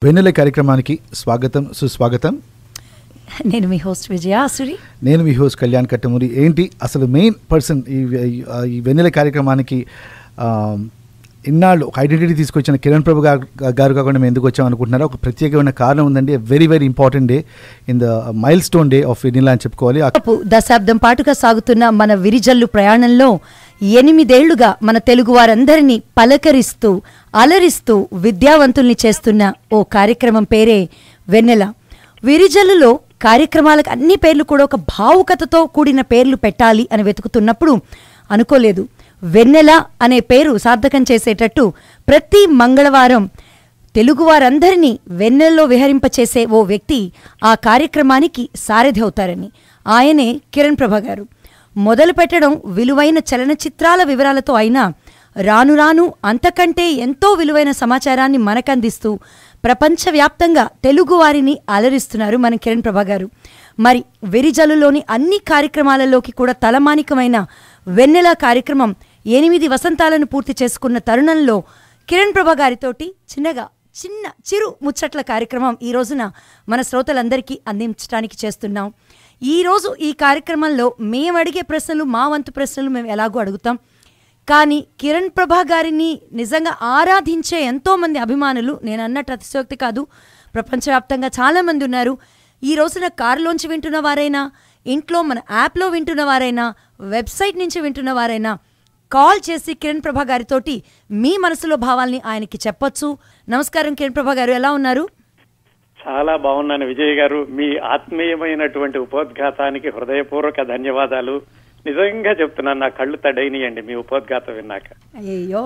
వెన్నెల కార్యక్రమానికి స్వాగతం సుస్వాగతం నేను మీ హోస్ట్ విజయాసురి నేను మీ హోస్ట్ కళ్యాణ్ కట్టమూరి ఏంటి అసలు మెయిన్ పర్సన్ ఈ ఈ- ఈ వెన్నెల కార్యక్రమానికి ఆ, ఇన్నాళ్ళు ఒక ఐడెంటిటీ తీసుకొచ్చిన కిరణ్ ప్రభు గారు గారు కాకుండా మేము ఎందుకు వచ్చాం అనుకుంటున్నారో ఒక ప్రత్యేకమైన కారణం ఉందండి very very important day in the milestone day of vanilla అని చెప్పుకోవాలి ఆ దాదాపు దశాబ్దం పాటుగా సాగుతున్న మన విరిజల్లు ప్రయాణంలో ఎనిమిదేళ్లుగా మన తెలుగు వారందరినీ పలకరిస్తూ అలరిస్తూ విద్యావంతుల్ని చేస్తున్న ఓ కార్యక్రమం పేరే వెన్నెల విరిజల్లులో కార్యక్రమాలకు అన్ని పేర్లు కూడా ఒక భావుకతతో కూడిన పేర్లు పెట్టాలి అని వెతుకుతున్నప్పుడు అనుకోలేదు వెన్నెల అనే పేరు సార్థకం చేసేటట్టు ప్రతి మంగళవారం తెలుగు వారందరినీ వెన్నెల్లో విహరింపచేసే ఓ వ్యక్తి ఆ కార్యక్రమానికి సారథి అవుతారని ఆయనే కిరణ్ ప్రభ గారు మొదలు పెట్టడం విలువైన చలనచిత్రాల వివరాలతో అయినా రాను రాను అంతకంటే ఎంతో విలువైన సమాచారాన్ని మనకందిస్తూ ప్రపంచవ్యాప్తంగా తెలుగు వారిని అలరిస్తున్నారు మన కిరణ్ ప్రభ గారు మరి వెరిజలులోని అన్ని కార్యక్రమాలలోకి కూడా తలమానికమైన వెన్నెల కార్యక్రమం ఎనిమిది వసంతాలను పూర్తి చేసుకున్న తరుణంలో కిరణ్ ప్రభ గారితోటి చిన్నగా చిన్న చిరు ముచ్చట్ల కార్యక్రమం ఈ రోజున మన శ్రోతలందరికీ అందించడానికి చేస్తున్నాం ఈ రోజు ఈ కార్యక్రమంలో మేము అడిగే ప్రశ్నలు మా వంతు ప్రశ్నలు మేము ఎలాగో అడుగుతాం కానీ కిరణ్ ప్రభా గారిని నిజంగా ఆరాధించే ఎంతో మంది అభిమానులు నేను అన్నట్టు అతిశయోక్తి కాదు ప్రపంచవ్యాప్తంగా చాలా మంది ఉన్నారు ఈ రోజున కారులోంచి వింటున్న వారైనా ఇంట్లో మన యాప్లో వింటున్న వారైనా వెబ్సైట్ నుంచి వింటున్న వారైనా కాల్ చేసి కిరణ్ ప్రభా గారితోటి మీ మనసులో భావాల్ని ఆయనకి చెప్పొచ్చు నమస్కారం కిరణ్ ప్రభా గారు ఎలా ఉన్నారు చాలా బాగున్నాను విజయ్ గారు మీ ఆత్మీయమైనటువంటి ఉపోద్ఘాతానికి హృదయపూర్వక ధన్యవాదాలు నిజంగా చెప్తున్నాను నా కళ్ళు తడైనయండి మీ ఉపోద్ఘాతం విన్నాక అయ్యో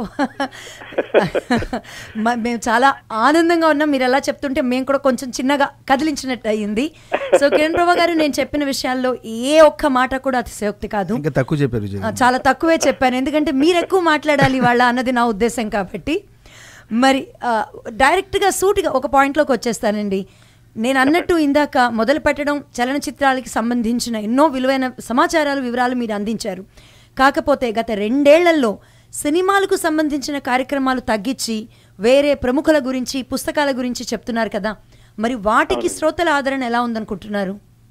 మ- మేము చాలా ఆనందంగా ఉన్నాం మీరు ఎలా చెప్తుంటే మేము కూడా కొంచెం చిన్నగా కదిలించినట్టు అయ్యింది సో కిరణ్ ప్రభా గారు నేను చెప్పిన విషయాల్లో ఏ ఒక్క మాట కూడా అతిశయోక్తి కాదు ఇంకా తక్కువ చెప్పారు విజయ్ ఆ, చాలా తక్కువే చెప్పాను ఎందుకంటే మీరు ఎక్కువ మాట్లాడాలి వాళ్ళ అన్నది నా ఉద్దేశం కాబట్టి మరి ఆ, డైరెక్ట్గా సూటిగా ఒక పాయింట్లోకి వచ్చేస్తానండి నేను అన్నట్టు ఇందాక మొదలు పెట్టడం చలనచిత్రాలకి సంబంధించిన ఎన్నో విలువైన సమాచారాలు వివరాలు మీరు అందించారు కాకపోతే గత రెండేళ్లలో సినిమాలకు సంబంధించిన కార్యక్రమాలు తగ్గించి వేరే ప్రముఖుల గురించి పుస్తకాల గురించి చెప్తున్నారు కదా మరి వాటికి శ్రోతల ఆదరణ ఎలా ఉందనుకుంటున్నారు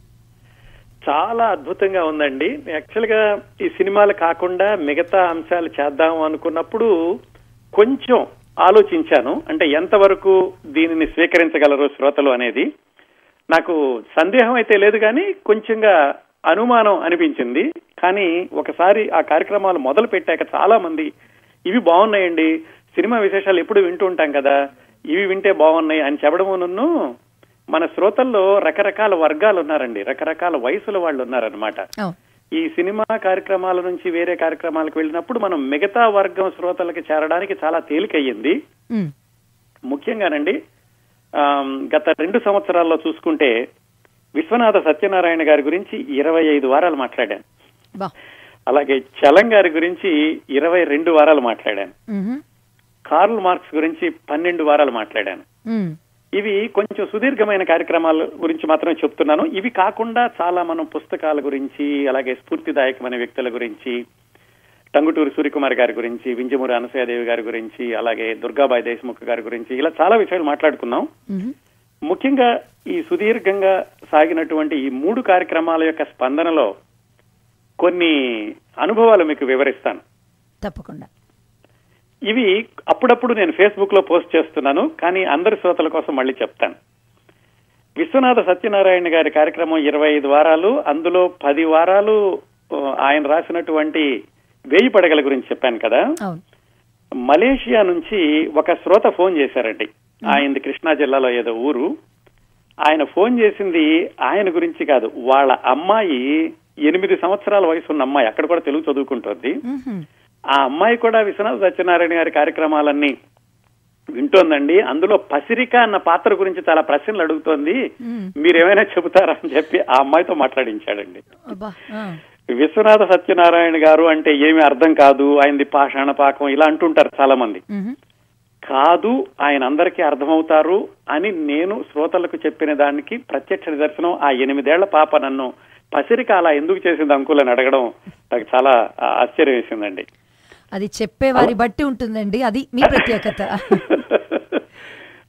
చాలా అద్భుతంగా ఉందండి యాక్చువల్ గా ఈ సినిమాలు కాకుండా మిగతా అంశాలు చేద్దాం అనుకున్నప్పుడు కొంచెం ఆలోచించాను అంటే ఎంతవరకు దీనిని స్వీకరించగలరు శ్రోతలు అనేది నాకు సందేహం అయితే లేదు కానీ కొంచెంగా అనుమానం అనిపించింది కానీ ఒకసారి ఆ కార్యక్రమాలు మొదలు పెట్టాక చాలా మంది ఇవి బాగున్నాయండి సినిమా విశేషాలు ఎప్పుడు వింటూ ఉంటాం కదా ఇవి వింటే బాగున్నాయి అని చెప్పడము నన్ను మన శ్రోతల్లో రకరకాల వర్గాలు ఉన్నారండి రకరకాల వయసుల వాళ్ళు ఉన్నారనమాట అవును ఈ సినిమా కార్యక్రమాల నుంచి వేరే కార్యక్రమాలకు వెళ్ళినప్పుడు మనం మిగతా వర్గం శ్రోతలకి చేరడానికి చాలా తేలికయ్యింది ఉమ్. ముఖ్యంగానండి ఆమ్, గత రెండు సంవత్సరాల్లో చూసుకుంటే విశ్వనాథ సత్యనారాయణ గారి గురించి ఇరవై ఐదు వారాలు మాట్లాడాను బా అలాగే చలం గారి గురించి ఇరవై రెండు వారాలు మాట్లాడాను మ్హూ. కార్ల్ మార్క్స్ గురించి పన్నెండు వారాలు మాట్లాడాను ఉమ్. ఇవి కొంచెం సుదీర్ఘమైన కార్యక్రమాల గురించి మాత్రమే చెప్తున్నాను ఇవి కాకుండా చాలా మనం పుస్తకాల గురించి అలాగే స్ఫూర్తిదాయకమైన వ్యక్తుల గురించి టంగుటూరి సూర్యకుమార్ గారి గురించి వింజమూరి అనసూయాదేవి గారి గురించి అలాగే దుర్గాబాయి దేశముఖ్ గారి గురించి ఇలా చాలా విషయాలు మాట్లాడుకున్నాం మ్హూ. ముఖ్యంగా ఈ సుదీర్ఘంగా సాగినటువంటి ఈ మూడు కార్యక్రమాల యొక్క స్పందనలో కొన్ని అనుభవాలు మీకు వివరిస్తాను తప్పకుండా ఇవి అప్పుడప్పుడు నేను ఫేస్బుక్ లో పోస్ట్ చేస్తున్నాను కానీ అందరి శ్రోతల కోసం మళ్ళీ చెప్తాను విశ్వనాథ సత్యనారాయణ గారి కార్యక్రమం ఇరవై ఐదు వారాలు అందులో పది వారాలు ఆ, ఆయన రాసినటువంటి వేయి పడగల గురించి చెప్పాను కదా అవును మలేషియా నుంచి ఒక శ్రోత ఫోన్ చేశారండి ఆయనది కృష్ణా జిల్లాలో ఏదో ఊరు ఆయన ఫోన్ చేసింది ఆయన గురించి కాదు వాళ్ళ అమ్మాయి ఎనిమిది సంవత్సరాల వయసు ఉన్న అమ్మాయి అక్కడ కూడా తెలుగు చదువుకుంటుంది మ్హూ. ఆ అమ్మాయి కూడా విశ్వనాథ సత్యనారాయణ గారి కార్యక్రమాలన్నీ వింటోందండి అందులో పసిరిక అన్న పాత్ర గురించి చాలా ప్రశ్నలు అడుగుతోంది మ్. మీరేమైనా చెబుతారా అని చెప్పి ఆ అమ్మాయితో మాట్లాడించాడండి అబ్బా ఆ. విశ్వనాథ సత్యనారాయణ గారు అంటే ఏమి అర్థం కాదు ఆయనది పాషాణ పాకం ఇలా అంటుంటారు చాలా మంది మ్హూ. కాదు ఆయన అందరికీ అర్థమవుతారు అని నేను శ్రోతలకు చెప్పిన దానికి ప్రత్యక్ష నిదర్శనం ఆ ఎనిమిదేళ్ల పాప నన్ను పసిరిక అలా ఎందుకు చేసింది అంకుల్ అని అడగడం నాకు చాలా ఆ, ఆశ్చర్యం వేసిందండి అది చెప్పే వారి బట్టి ఉంటుందండి అది మీ ప్రత్యేకత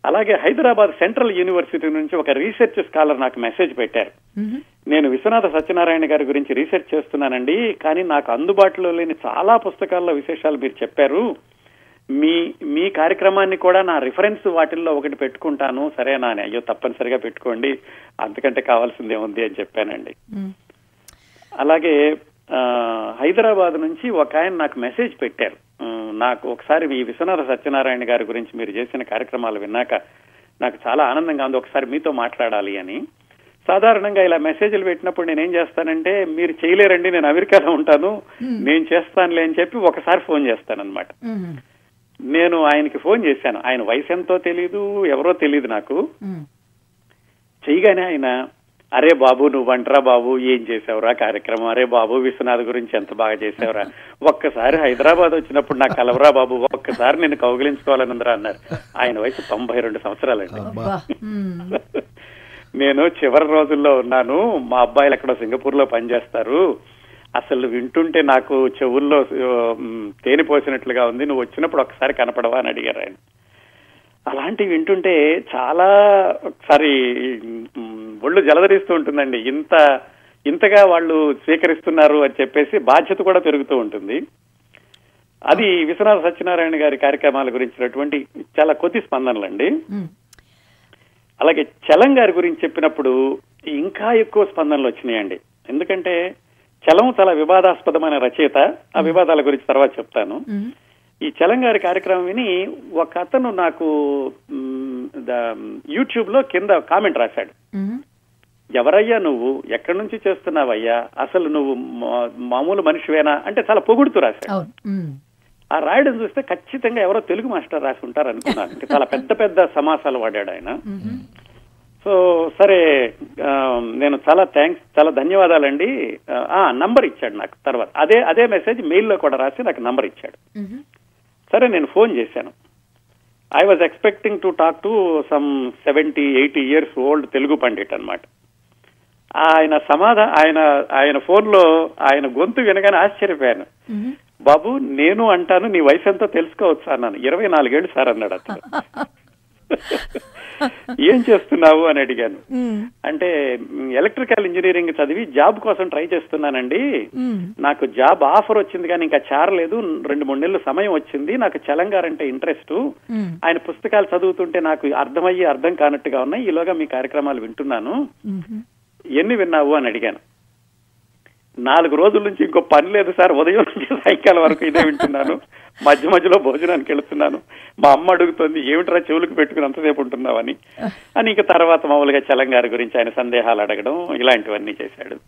అలాగే హైదరాబాద్ సెంట్రల్ యూనివర్సిటీ నుంచి ఒక రీసెర్చ్ స్కాలర్ నాకు మెసేజ్ పెట్టారు మ్మ్. నేను విశ్వనాథ సత్యనారాయణ గారి గురించి రీసెర్చ్ చేస్తున్నానండి కానీ నాకు అందుబాటులో లేని చాలా పుస్తకాల్లో విశేషాలు మీరు చెప్పారు మీ మీ కార్యక్రమాన్ని కూడా నా రిఫరెన్స్ వాటిల్లో ఒకటి పెట్టుకుంటాను సరేనా అని అయ్యో తప్పనిసరిగా పెట్టుకోండి అంతకంటే కావాల్సిందే ఉంది అని చెప్పానండి మ్మ్. అలాగే ఆ, హైదరాబాద్ నుంచి ఒక ఆయన నాకు మెసేజ్ పెట్టారు ఉమ్, నాకు ఒకసారి ఈ విశ్వనాథ సత్యనారాయణ గారి గురించి మీరు చేసిన కార్యక్రమాలు విన్నాక నాకు చాలా ఆనందంగా ఉంది ఒకసారి మీతో మాట్లాడాలి అని సాధారణంగా ఇలా మెసేజ్లు పెట్టినప్పుడు నేనేం చేస్తానంటే మీరు చేయలేరండి నేను అమెరికాలో ఉంటాను నేను చేస్తానులే అని చెప్పి ఒకసారి ఫోన్ చేస్తానన్నమాట మ్మ్. నేను ఆయనకి ఫోన్ చేశాను ఆయన వయసు ఎంతో తెలీదు ఎవరో తెలియదు నాకు మ్మ్. చేయగానే ఆయన అరే బాబు నువ్వు వంటరా బాబు ఏం చేసావురా కార్యక్రమం అరే బాబు విశ్వనాథ్ గురించి ఎంత బాగా చేసావురా ఒక్కసారి హైదరాబాద్ వచ్చినప్పుడు నాకు కలవరా బాబు ఒక్కసారి నేను కౌగిలించుకోవాలని ఉందిరా అన్నారు ఆయన వయసు తొంభై రెండు సంవత్సరాలండి అబ్బా. మ్మ్. నేను చివరి రోజుల్లో ఉన్నాను మా అబ్బాయిలు ఎక్కడో సింగపూర్ లో పనిచేస్తారు అసలు వింటుంటే నాకు చెవుల్లో ఉమ్, తేనె పోసినట్లుగా ఉంది నువ్వు వచ్చినప్పుడు ఒకసారి కనపడవా అని అడిగారు ఆయన అలాంటివి వింటుంటే చాలా ఒకసారి ఉమ్, ఒళ్ళు జలధరిస్తూ ఉంటుందండి ఇంత ఇంతగా వాళ్ళు స్వీకరిస్తున్నారు అని చెప్పేసి బాధ్యత కూడా పెరుగుతూ ఉంటుంది అది విశ్వనాథ సత్యనారాయణ గారి కార్యక్రమాల గురించినటువంటి చాలా కొద్ది స్పందనలండి మ్మ్. అలాగే చలం గారి గురించి చెప్పినప్పుడు ఇంకా ఎక్కువ స్పందనలు వచ్చినాయండి ఎందుకంటే చలం చాలా వివాదాస్పదమైన రచయిత ఆ వివాదాల గురించి తర్వాత చెప్తాను మ్మ్. ఈ చలం గారి కార్యక్రమం విని ఒక అతను నాకు యూట్యూబ్ లో కింద కామెంట్ రాశాడు మ్మ్. ఎవరయ్యా నువ్వు ఎక్కడి నుంచి చేస్తున్నావయ్యా అసలు నువ్వు మా- మామూలు మనిషివేనా అంటే చాలా పొగుడుతూ రాశాడు అవును మ్మ్. ఆ రాయడం చూస్తే ఖచ్చితంగా ఎవరో తెలుగు మాస్టర్ రాసి ఉంటారు అనుకున్నాను అంటే చాలా పెద్ద పెద్ద సమాసాలు వాడాడు ఆయన మ్మ్. సో సరే ఆ, నేను చాలా థ్యాంక్స్ చాలా ధన్యవాదాలండి ఆ నంబర్ ఇచ్చాడు నాకు తర్వాత అదే అదే మెసేజ్ మెయిల్లో కూడా రాసి నాకు నంబర్ ఇచ్చాడు మ్మ్. సరే నేను ఫోన్ చేశాను I was expecting to talk to some seventy eighty years old Telugu pandit అన్నమాట ఆయన సమాధా ఆయన ఆయన ఫోన్ లో ఆయన గొంతు వినగానే ఆశ్చర్యపోయాను మ్మ్. బాబు నేను అంటాను నీ వయసు ఎంతో తెలుసుకోవచ్చు అన్నాను ఇరవై నాలుగేళ్లు సార్ అన్నాడు అతను ఏం చేస్తున్నావు అని అడిగాను మ్మ్. అంటే ఎలక్ట్రికల్ ఇంజనీరింగ్ చదివి జాబ్ కోసం ట్రై చేస్తున్నానండి మ్మ్. నాకు జాబ్ ఆఫర్ వచ్చింది కానీ ఇంకా చేరలేదు రెండు మూడు నెలలు సమయం వచ్చింది నాకు చలంగారంటే ఇంట్రెస్ట్ మ్మ్. ఆయన పుస్తకాలు చదువుతుంటే నాకు అర్థమయ్యి అర్థం కానట్టుగా ఉన్నాయి ఈలోగా మీ కార్యక్రమాలు వింటున్నాను మ్మ్. ఎన్ని విన్నావు అని అడిగాను నాలుగు రోజుల నుంచి ఇంకో పని లేదు సార్ ఉదయం నుంచి సాయంకాలం వరకు ఇదే వింటున్నాను మధ్య మధ్యలో భోజనానికి వెళుతున్నాను మా అమ్మ అడుగుతుంది ఏమిట్రా చెవులకు పెట్టుకుని అంతసేపు ఉంటున్నావని అని ఇంక తర్వాత మామూలుగా చలంగారి గురించి ఆయన సందేహాలు అడగడం ఇలాంటివన్నీ చేశాడు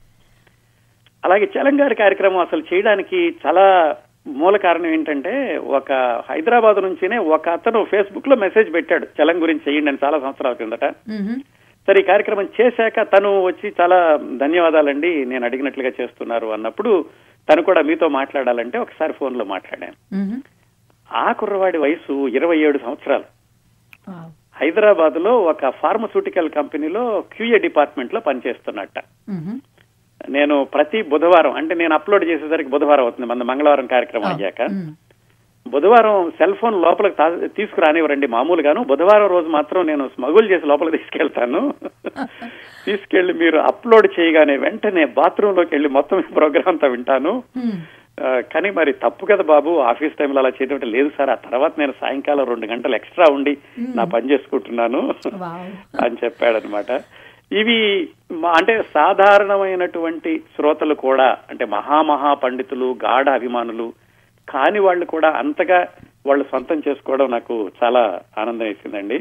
అలాగే చలంగారి కార్యక్రమం అసలు చేయడానికి చాలా మూల కారణం ఏంటంటే ఒక హైదరాబాద్ నుంచినే ఒక అతను ఫేస్బుక్ లో మెసేజ్ పెట్టాడు చలం గురించి చేయండి అని చాలా సంవత్సరాల కిందట మ్మ్. సరే ఈ కార్యక్రమం చేశాక తను వచ్చి చాలా ధన్యవాదాలండి నేను అడిగినట్లుగా చేస్తున్నారు అన్నప్పుడు తను కూడా మీతో మాట్లాడాలంటే ఒకసారి ఫోన్ లో మాట్లాడాను మ్మ్. ఆ కుర్రవాడి వయసు ఇరవై ఏడు సంవత్సరాలు వావ్. హైదరాబాద్ లో ఒక ఫార్మస్యూటికల్ కంపెనీలో క్యూఏ డిపార్ట్మెంట్ లో పనిచేస్తున్నట్ట మ్మ్. నేను ప్రతి బుధవారం అంటే నేను అప్లోడ్ చేసేసరికి బుధవారం అవుతుంది మన మంగళవారం కార్యక్రమం అయ్యాక మ్మ్. బుధవారం సెల్ ఫోన్ లోపలికి తా- తీసుకురానివ్వరండి మామూలుగాను బుధవారం రోజు మాత్రం నేను స్మగుల్ చేసి లోపలికి తీసుకెళ్తాను తీసుకెళ్లి మీరు అప్లోడ్ చేయగానే వెంటనే బాత్రూమ్ లోకి వెళ్ళి మొత్తం ప్రోగ్రామ్ అంతా వింటాను మ్మ్. ఆ, కానీ మరి తప్పు కదా బాబు ఆఫీస్ టైంలో అలా చేయడం లేదు సార్ ఆ తర్వాత నేను సాయంకాలం రెండు గంటలు ఎక్స్ట్రా ఉండి నా పని చేసుకుంటున్నాను వావ్. అని చెప్పాడనమాట ఇవి మా- అంటే సాధారణమైనటువంటి శ్రోతలు కూడా అంటే మహామహా పండితులు గాఢ అభిమానులు కాని వాళ్ళు కూడా అంతగా వాళ్ళు సొంతం చేసుకోవడం నాకు చాలా ఆనందం వేసిందండి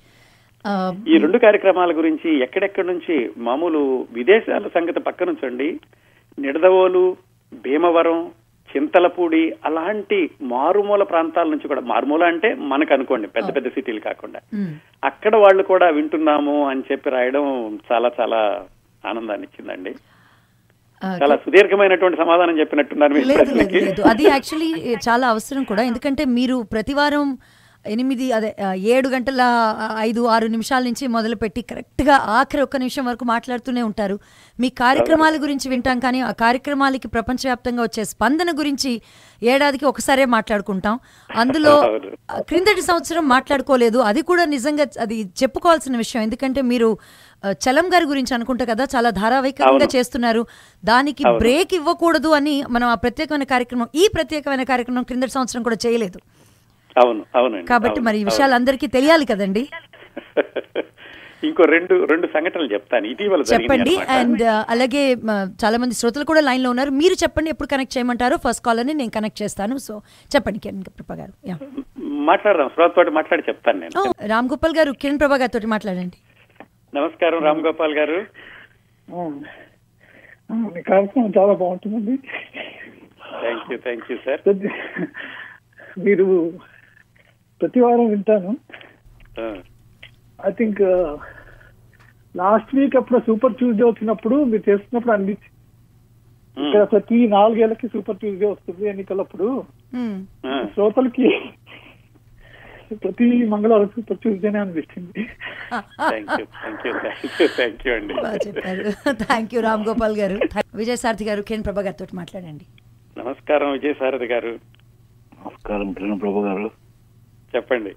ఆ, ఈ రెండు కార్యక్రమాల గురించి ఎక్కడెక్కడి నుంచి మామూలు విదేశాల సంగతి పక్క నుంచండి నిడదవోలు భీమవరం చింతలపూడి అలాంటి మారుమూల ప్రాంతాల నుంచి కూడా మారుమూల అంటే మనకు అనుకోండి పెద్ద పెద్ద సిటీలు కాకుండా మ్మ్. అక్కడ వాళ్ళు కూడా వింటున్నాము అని చెప్పి రాయడం చాలా చాలా ఆనందాన్ని ఇచ్చిందండి ఆ, చాలా సుదీర్ఘమైనటువంటి సమాధానం చెప్పినట్టున్నారు మీ లేదు లేదు ప్రశ్నకి లేదు అది యాక్చువల్లీ చాలా అవసరం కూడా ఎందుకంటే మీరు ప్రతి వారం ఎనిమిది అదే ఆ, ఏడు గంటల ఆ, ఐదు ఆరు నిమిషాల నుంచి మొదలుపెట్టి కరెక్ట్గా ఆఖరి ఒక్క నిమిషం వరకు మాట్లాడుతూనే ఉంటారు మీ కార్యక్రమాల గురించి వింటాం కానీ ఆ కార్యక్రమాలకి ప్రపంచవ్యాప్తంగా వచ్చే స్పందన గురించి ఏడాదికి ఒకసారే మాట్లాడుకుంటాం అందులో అవును. ఆ, క్రిందటి సంవత్సరం మాట్లాడుకోలేదు అది కూడా నిజంగా అది చెప్పుకోవాల్సిన విషయం ఎందుకంటే మీరు ఆ, చలం గారి గురించి అనుకుంటా కదా చాలా ధారావాహికంగా అవును. చేస్తున్నారు దానికి అవును. బ్రేక్ ఇవ్వకూడదు అని మనం ఆ ప్రత్యేకమైన కార్యక్రమం ఈ ప్రత్యేకమైన కార్యక్రమం క్రిందటి సంవత్సరం కూడా చేయలేదు అవును అవునండి కాబట్టి అవును, మరి ఈ అవును. విషయాలు అందరికీ తెలియాలి కదండి ఇంకో రెండు రెండు సంఘటనలు చెప్తాను ఇటీవల చెప్పండి జరిగినాయి అండ్ అలాగే మ, చాలా మంది శ్రోతలు కూడా లైన్ లో ఉన్నారు మీరు చెప్పండి ఎప్పుడు కనెక్ట్ చేయమంటారో ఫస్ట్ కాల్ అని నేను కనెక్ట్ చేస్తాను సో చెప్పండి కిరణ్ ప్రభా గారు యా. మాట్లాడదాం శ్రోతతోటి మాట్లాడి చెప్తాను నేను ఓ, రామ్ గోపాల్ గారు కిరణ్ ప్రభా గారితో మాట్లాడండి నమస్కారం రామ్ గోపాల్ గారు ఆ, ఆ, మీ కార్యక్రమం చాలా బాగుంటుందండి thank you thank you sir ప్రతి- మీరు ప్రతి వారం వింటాను ఐ థింక్ లాస్ట్ వీక్ అప్పుడు సూపర్ ట్యూస్డే వచ్చినప్పుడు మీరు చేస్తున్నప్పుడు అనిపించి ఇక్కడ ప్రతి నాలుగేళ్లకి సూపర్ ట్యూస్డే వస్తుంది ఎన్నికలప్పుడు మ్మ్. శ్రోతలకి ప్రతి మంగళవారం సూపర్ ట్యూస్డేనే అనిపిస్తుంది thank you thank you thank you thank you అండి బాగా చెప్పారు థ్యాంక్ యూ రామ్ గోపాల్ గారు విజయ్ సారథి గారు కిరణ్ ప్రభా గారితో మాట్లాడండి నమస్కారం విజయ్ సారథి గారు నమస్కారం కిరణ్ ప్రభు గారు చెప్పండి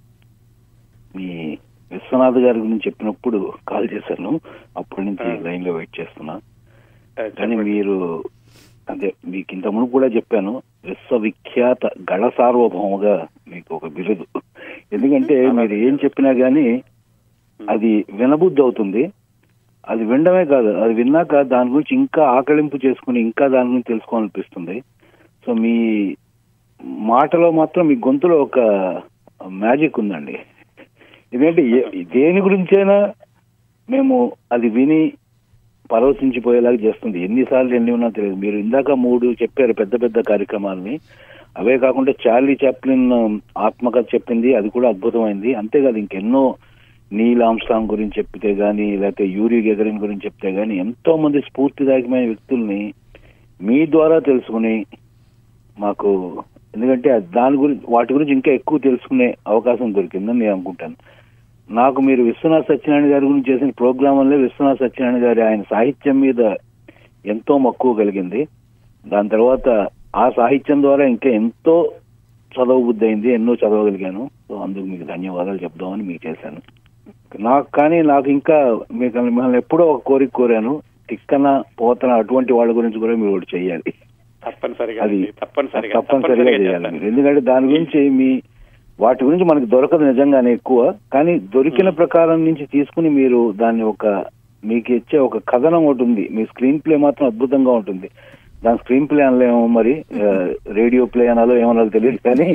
మీ విశ్వనాథ్ గారి గురించి చెప్పినప్పుడు కాల్ చేశాను అప్పటి నుంచి ఆ. లైన్ లో వెయిట్ చేస్తున్నా ఆ, కానీ చెప్పండి. మీరు అదే మీకు ఇంత మునుపు కూడా చెప్పాను విశ్వవిఖ్యాత గళ సార్వభౌమగా మీకు ఒక బిరుదు ఎందుకంటే మీరు ఏం చెప్పినా గానీ అది వినబుద్ధి అవుతుంది అది వినడమే కాదు అది విన్నాక దాని గురించి ఇంకా ఆకలింపు చేసుకుని ఇంకా దాని గురించి తెలుసుకోవాలనిపిస్తుంది సో మీ మాటలో మాత్రం మీ గొంతులో ఒక మ్యాజిక్ ఉందండి ఎందుకంటే ఏ- దేని గురించైనా మేము అది విని పరవశించిపోయేలాగా చేస్తుంది ఎన్నిసార్లు ఎన్ని ఉన్నా తెలియదు మీరు ఇందాక మూడు చెప్పారు పెద్ద పెద్ద కార్యక్రమాలని అవే కాకుండా చార్లీ చాప్లిన్ ఆత్మకథ చెప్పింది అది కూడా అద్భుతమైంది అంతేకాదు ఇంకెన్నో నీల్ ఆమ్స్ట్రాంగ్ గురించి చెప్తే గానీ లేకపోతే యూరి గెగరిన్ గురించి చెప్తే గానీ ఎంతో మంది స్ఫూర్తిదాయకమైన వ్యక్తుల్ని మీ ద్వారా తెలుసుకుని మాకు ఎందుకంటే అది దాని గురించి వాటి గురించి ఇంకా ఎక్కువ తెలుసుకునే అవకాశం దొరికిందని నేను అనుకుంటాను నాకు మీరు విశ్వనాథ్ సత్యనారాయణ గారి గురించి చేసిన ప్రోగ్రామ్ వల్లే విశ్వనాథ్ సత్యనారాయణ గారి ఆయన సాహిత్యం మీద ఎంతో మక్కువ కలిగింది దాని తర్వాత ఆ సాహిత్యం ద్వారా ఇంకా ఎంతో చదవబుద్ధి అయింది ఎన్నో చదవగలిగాను సో అందుకు మీకు ధన్యవాదాలు చెప్దామని మీకు చేశాను నాకు కానీ నాకు ఇంకా మీకు మిమ్మల్ని ఎప్పుడో ఒక కోరిక కోరాను తిక్కన పోతన అటువంటి వాళ్ళ గురించి కూడా మీరు ఒకటి చెయ్యాలి తప్పనిసరిగా అది అండి, తప్పనిసరిగా తప్పనిసరిగా చేయాలి చేస్తాను. మీరు ఎందుకంటే దాని గురించి మీ వాటి గురించి మనకి దొరకదు నిజంగానే ఎక్కువ కానీ దొరికిన ప్రకారం నుంచి తీసుకుని మీరు దాన్ని ఒక మీకు ఇచ్చే ఒక కథనం ఒకటి ఉంది మీ స్క్రీన్ ప్లే మాత్రం అద్భుతంగా ఉంటుంది దాని స్క్రీన్ ప్లే అనలేమో మరి రేడియో ప్లే అనాలో ఏమనాలో తెలియదు కానీ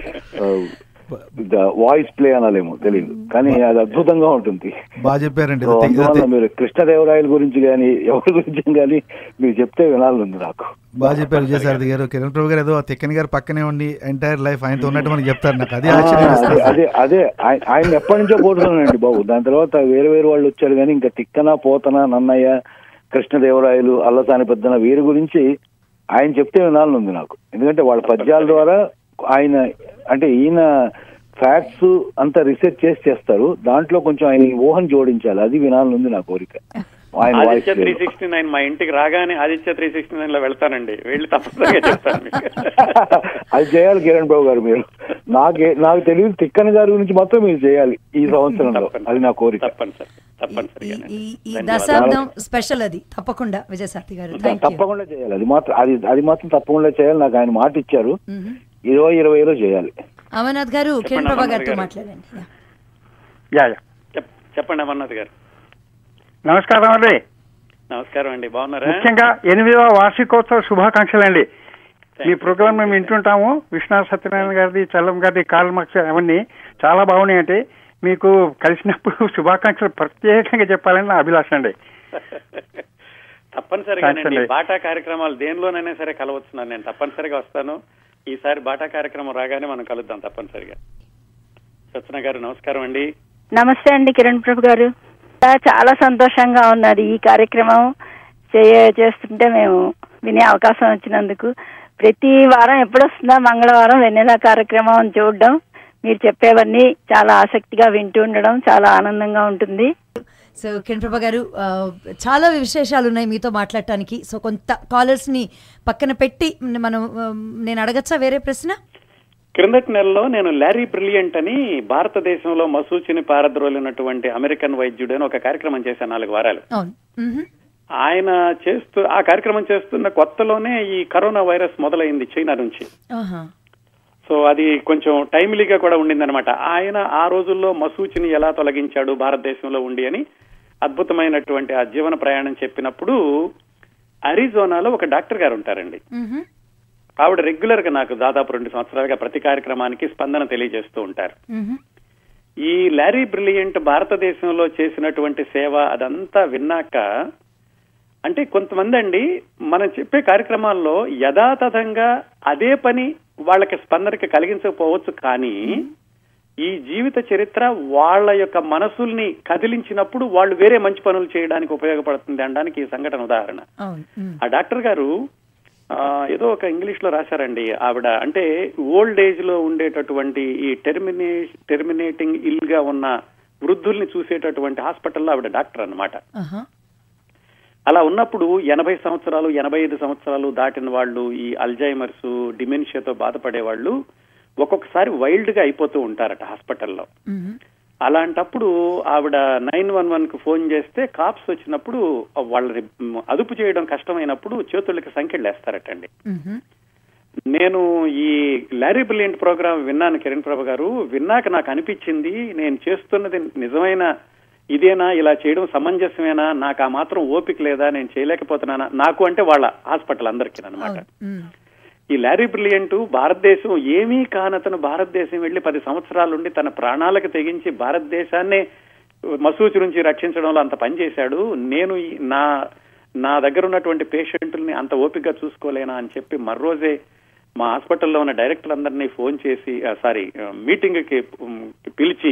వాయిస్ ప్లే అనాలేమో తెలియదు కానీ అది అద్భుతంగా ఉంటుంది బాగా చెప్పారండి సో ఇది తె- అందువల్ల తె- మీరు కృష్ణదేవరాయల గురించి కానీ ఎవరి గురించి కానీ మీరు చెప్తే వినాలని నాకు బాగా చెప్పారు విజయసారథి గారు కిరణ్ ప్రభు గారు ఏదో ఆ తిక్కన్ గారు పక్కనే ఉండి ఎంటైర్ లైఫ్ ఆయనతో ఉన్నట్టు మనకి చెప్తారు నాకు అదే ఆ, ఆశ్చర్యం అదే వేస్తుంది. అదే అదే ఆయ- ఆయన ఎప్పటి నుంచో కోరుతున్నానండి బాబు దాని తర్వాత వేరే వేరే వాళ్ళు వచ్చారు కానీ ఇంకా తిక్కన పోతన నన్నయ్య కృష్ణదేవరాయలు అల్లసాని పెద్దన వీరి గురించి ఆయన చెప్తే వినాలని ఉంది నాకు ఎందుకంటే వాళ్ళ పద్యాల ద్వారా ఆయన అంటే ఈయన ఫ్యాక్ట్స్ అంతా రిసెర్చ్ చేసి చేస్తారు దాంట్లో కొంచెం ఆయన ఊహను జోడించాలి అది వినాలని ఉంది నా కోరిక ఆయన voice Aditya three sixty nine మా ఇంటికి రాగానే ఆదిత్య త్రీ సిక్స్టీ నైన్ లో వెళ్తానండి వెళ్ళి తప్పనిసరిగా చెప్తాను మీకు. అది చేయాలి కిరణ్ బాబు గారు మీరు నాకే నాకు తెలియదు తిక్కన గారి గురించి మాత్రం మీరు చేయాలి ఈ సంవత్సరంలో తప్పని- అది నా కోరిక తప్పనిసరి తప్పనిసరిగా ఈ ఈ ధన్యవాదాలు. దశాబ్దం స్పెషల్ అది తప్పకుండా విజయసారథి గారు థ్యాంక్ యూ తప్పకుండా చేయాలి అది మాత్రం అది అది మాత్రం తప్పకుండా చేయాలి నాకు ఆయన మాట ఇచ్చారు ఇరవై ఇరవైలో చేయాలి అమర్నాథ్ గారు కిరణ్ చెప్పండి, ప్రభా అమర్నాథ్ గారితో గారు. మాట్లాడండి యా. యా యా చెప్- చెప్పండి అమర్నాథ్ గారు నమస్కారం అండి నమస్కారం అండి బాగున్నారా ముఖ్యంగా ఎనిమిదవ వార్షికోత్సవ శుభాకాంక్షలు అండి Thank మీ you, ప్రోగ్రామ్ thank మేము you, వింటుంటాము విశ్వనాథ్ సత్యనారాయణ గారిది చల్లం గారిది కాల్ మార్క్స్ అవన్నీ చాలా బాగున్నాయి అంటే మీకు కలిసినప్పుడు శుభాకాంక్షలు ప్రత్యేకంగా చెప్పాలని నా అభిలాష అండి తప్పనిసరిగానండి Thanks అండి. బాటా కార్యక్రమాలు దేనిలోనైనా సరే కలవచ్చున్నాను నేను తప్పనిసరిగా వస్తాను ఈసారి బాటా కార్యక్రమం రాగానే మనం కలుద్దాం తప్పనిసరిగా సత్యన గారు నమస్కారం అండి నమస్తే అండి కిరణ్ ప్రభు గారు చా- చాలా సంతోషంగా ఉన్నది ఈ కార్యక్రమం చేయ చేస్తుంటే మేము వినే అవకాశం వచ్చినందుకు ప్రతి వారం ఎప్పుడు వస్తుందా మంగళవారం వెన్నెల కార్యక్రమం అని చూడడం మీరు చెప్పేవన్నీ చాలా ఆసక్తిగా వింటూ ఉండడం చాలా ఆనందంగా ఉంటుంది సో కిరణ్ ప్రభా గారు ఆ, చాలా విశేషాలు ఉన్నాయి మీతో మాట్లాడటానికి సో కొంత కాలర్స్ ని పక్కన పెట్టి మనం ఆ, నేను అడగచ్చా వేరే ప్రశ్న క్రిందటి నెలలో నేను లారీ బ్రిలియంట్ అని భారతదేశంలో మసూచిని పారద్రోలినటువంటి అమెరికన్ వైద్యుడు అని ఒక కార్యక్రమం చేశాను నాలుగు వారాలు అవును మ్హూ. ఆయన చేస్తూ ఆ కార్యక్రమం చేస్తున్న కొత్తలోనే ఈ కరోనా వైరస్ మొదలైంది చైనా నుంచి ఆహా. సో అది కొంచెం టైమ్లీగా కూడా ఉండిందనమాట ఆయన ఆ రోజుల్లో మసూచిని ఎలా తొలగించాడు భారతదేశంలో ఉండి అని అద్భుతమైనటువంటి ఆ జీవన ప్రయాణం చెప్పినప్పుడు అరిజోనాలో ఒక డాక్టర్ గారు ఉంటారండి మ్హూ. ఆవిడ రెగ్యులర్ గా నాకు దాదాపు రెండు సంవత్సరాలుగా ప్రతి కార్యక్రమానికి స్పందన తెలియజేస్తూ ఉంటారు మ్హూ. ఈ లారీ బ్రిలియంట్ భారతదేశంలో చేసినటువంటి సేవ అదంతా విన్నాక అంటే కొంతమంది అండి మనం చెప్పే కార్యక్రమాల్లో యథాతథంగా అదే పని వాళ్ళకి స్పందనకి కలిగించకపోవచ్చు కానీ ఈ జీవిత చరిత్ర వాళ్ళ యొక్క మనసుల్ని కదిలించినప్పుడు వాళ్ళు వేరే మంచి పనులు చేయడానికి ఉపయోగపడుతుంది అనడానికి ఈ సంఘటన ఉదాహరణ అవును మ్. ఆ డాక్టర్ గారు ఆ, ఏదో ఒక ఇంగ్లీష్ లో రాశారండి ఆవిడ అంటే ఓల్డ్ ఏజ్ లో ఉండేటటువంటి ఈ టెర్మినే టెర్మినేటింగ్ ఇల్ గా ఉన్న వృద్ధుల్ని చూసేటటువంటి హాస్పిటల్లో ఆవిడ డాక్టర్ అన్నమాట ఆహా. అలా ఉన్నప్పుడు ఎనభై సంవత్సరాలు ఎనభై ఐదు సంవత్సరాలు దాటిన వాళ్ళు ఈ అల్జైమర్స్ డిమెన్షియాతో బాధపడే వాళ్ళు ఒక్కొక్కసారి వైల్డ్ గా అయిపోతూ ఉంటారట హాస్పిటల్లో మ్హూ. అలాంటప్పుడు ఆవిడ నైన్ వన్ వన్ కు ఫోన్ చేస్తే కాప్స్ వచ్చినప్పుడు వాళ్ళని అదుపు చేయడం కష్టమైనప్పుడు చేతులకి సంఖ్యలు వేస్తారటండి మ్హూ. నేను ఈ లారీ బ్రిలియంట్ ప్రోగ్రామ్ విన్నాను కిరణ్ ప్రభ గారు విన్నాక నాకు అనిపించింది నేను చేస్తున్నది నిజమైన ఇదేనా ఇలా చేయడం సమంజసమేనా నాకు ఆ మాత్రం ఓపిక లేదా నేను చేయలేకపోతున్నానా నాకు అంటే వాళ్ళ హాస్పిటల్ అందరికీ అనమాట అవును మ్. ఈ లారీ బ్రిలియంట్ భారతదేశం ఏమీ కానతను భారతదేశం వెళ్లి పది సంవత్సరాలుండి తన ప్రాణాలకు తెగించి భారతదేశాన్నే మసూచి నుంచి రక్షించడంలో అంత పనిచేశాడు నేను ఈ- నా నా దగ్గర ఉన్నటువంటి పేషెంట్లని అంత ఓపికగా చూసుకోలేనా అని చెప్పి మర్రోజే మా హాస్పిటల్లో ఉన్న డైరెక్టర్ అందరినీ ఫోన్ చేసి సారీ మీటింగ్ కి ఉమ్, పిలిచి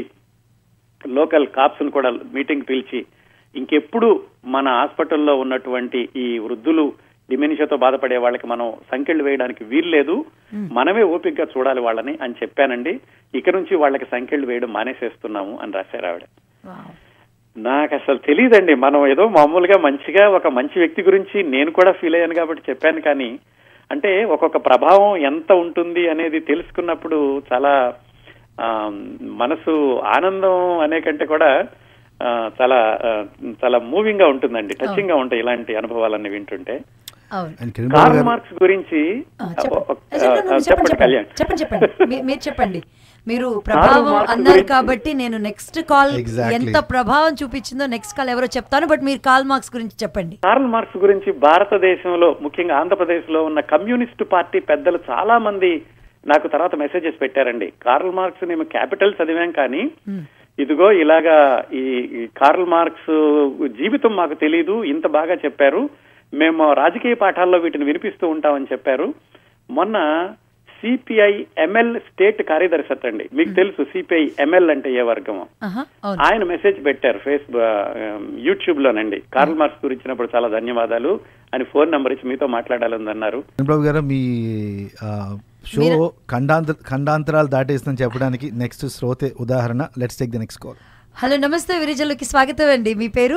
లోకల్ కాప్స్ కూడా మీటింగ్ పిలిచి ఇంకెప్పుడు మన హాస్పిటల్లో ఉన్నటువంటి ఈ వృద్ధులు డిమెన్షియాతో బాధపడే వాళ్ళకి మనం సంఖ్యలు వేయడానికి వీల్లేదు మనమే ఓపికగా చూడాలి వాళ్ళని అని చెప్పానండి ఇక నుంచి వాళ్ళకి సంఖ్యలు వేయడం మానేసేస్తున్నాము అని రాశారు ఆవిడ వావ్. నాకు అసలు తెలియదండి మనం ఏదో మామూలుగా మంచిగా ఒక మంచి వ్యక్తి గురించి నేను కూడా ఫీల్ అయ్యాను కాబట్టి చెప్పాను కానీ అంటే ఒక్కొక్క ప్రభావం ఎంత ఉంటుంది అనేది తెలుసుకున్నప్పుడు చాలా ఆ, మనసు ఆనందం అనే కంటే కూడా ఆ, చాలా ఆ, చాలా మూవింగ్ గా ఉంటుందండి టచింగ్ గా ఉంటాయి ఇలాంటి అనుభవాలన్నీ వింటుంటే అవును అండ్ కిరణ్ బాబు కార్ల్ గారు మార్క్స్ గురించి ఆ, ఆ, చెప్పండి. ఒక- ఆ, చెప్పండి, ఆ, చెప్పండి, చెప్పండి కళ్యాణ్ చెప్పండి చెప్పండి మీ- మీరు చెప్పండి మీరు ప్రభావం మార్క్స్ అన్నారు గురించి- కాబట్టి నేను నెక్స్ట్ కాల్ Exactly. ఎంత ప్రభావం చూపించిందో నెక్స్ట్ కాల్ ఎవరో చెప్తాను బట్ మీరు కాల్ మార్క్స్ గురించి చెప్పండి కార్ల్ మార్క్స్ గురించి భారతదేశంలో ముఖ్యంగా ఆంధ్రప్రదేశ్ లో ఉన్న కమ్యూనిస్ట్ పార్టీ పెద్దలు చాలా మంది నాకు తర్వాత మెసేజెస్ పెట్టారండి కార్ల్ మార్క్స్ మేము క్యాపిటల్ చదివాం కానీ ఇదిగో ఇలాగా ఈ ఈ కార్ల్ మార్క్స్ జీవితం మాకు తెలియదు ఇంత బాగా చెప్పారు మేము రాజకీయ పాఠాల్లో వీటిని వినిపిస్తూ ఉంటామని చెప్పారు మొన్న సిపిఐ ఎంఎల్ స్టేట్ కార్యదర్శి అటండి మీకు తెలుసు సిపిఐ ఎంఎల్ అంటే ఏ వర్గమో ఆహా, అవును ఆయన మెసేజ్ పెట్టారు ఫేస్బుక్ యూట్యూబ్ లోనండి కార్ల్ మార్క్స్ గురించినప్పుడు చాలా ధన్యవాదాలు అని ఫోన్ నంబర్ ఇచ్చి మీతో మాట్లాడాలని అన్నారు కిరణ్ బాబు గారు మీ ఆ, షో మీరు- ఖండాంతర ఖండాంతరాలు దాటేస్తుందని చెప్పడానికి నెక్స్ట్ శ్రోతే ఉదాహరణ let's take the next call hello నమస్తే విరిజలుకి స్వాగతం అండి మీ పేరు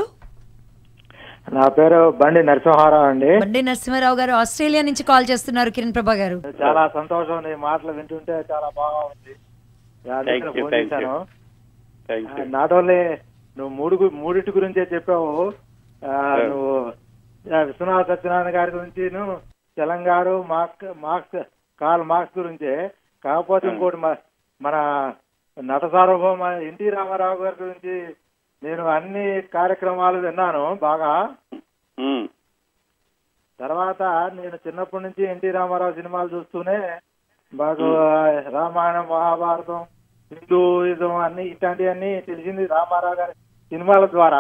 నా పేరు బండి నరసింహారావు అండి బండి నరసింహారావు గారు ఆస్ట్రేలియా నుంచి కాల్ చేస్తున్నారు కిరణ్ ప్రభా గారు చాలా సంతోషం నీ మాటలు వింటుంటే చాలా బాగా ఉంది అందుకనే Thank you, phone thank you. చేశాను థ్యాంక్ యూ నాట్ ఓన్లీ నువ్వు మూడు గు- మూడిటి గురించే చెప్పావు ఆ, నువ్వు ఆ, విశ్వనాథ సత్యనారాయణ గారి గురించి Telangana Marx Marx call Marx గురించే కాకపోతే ఇంకోటి మ- మన నట సార్వభౌమ ఎన్టీ రామారావు గారి గురించి నేను అన్ని కార్యక్రమాలు విన్నాను బాగా తర్వాత నేను చిన్నప్పటి నుంచి ఎన్టీ రామారావు సినిమాలు చూస్తూనే మాకు రామాయణం మహాభారతం హిందూయిజం అన్ని ఇట్లాంటివన్నీ తెలిసింది రామారావు గారి సినిమాల ద్వారా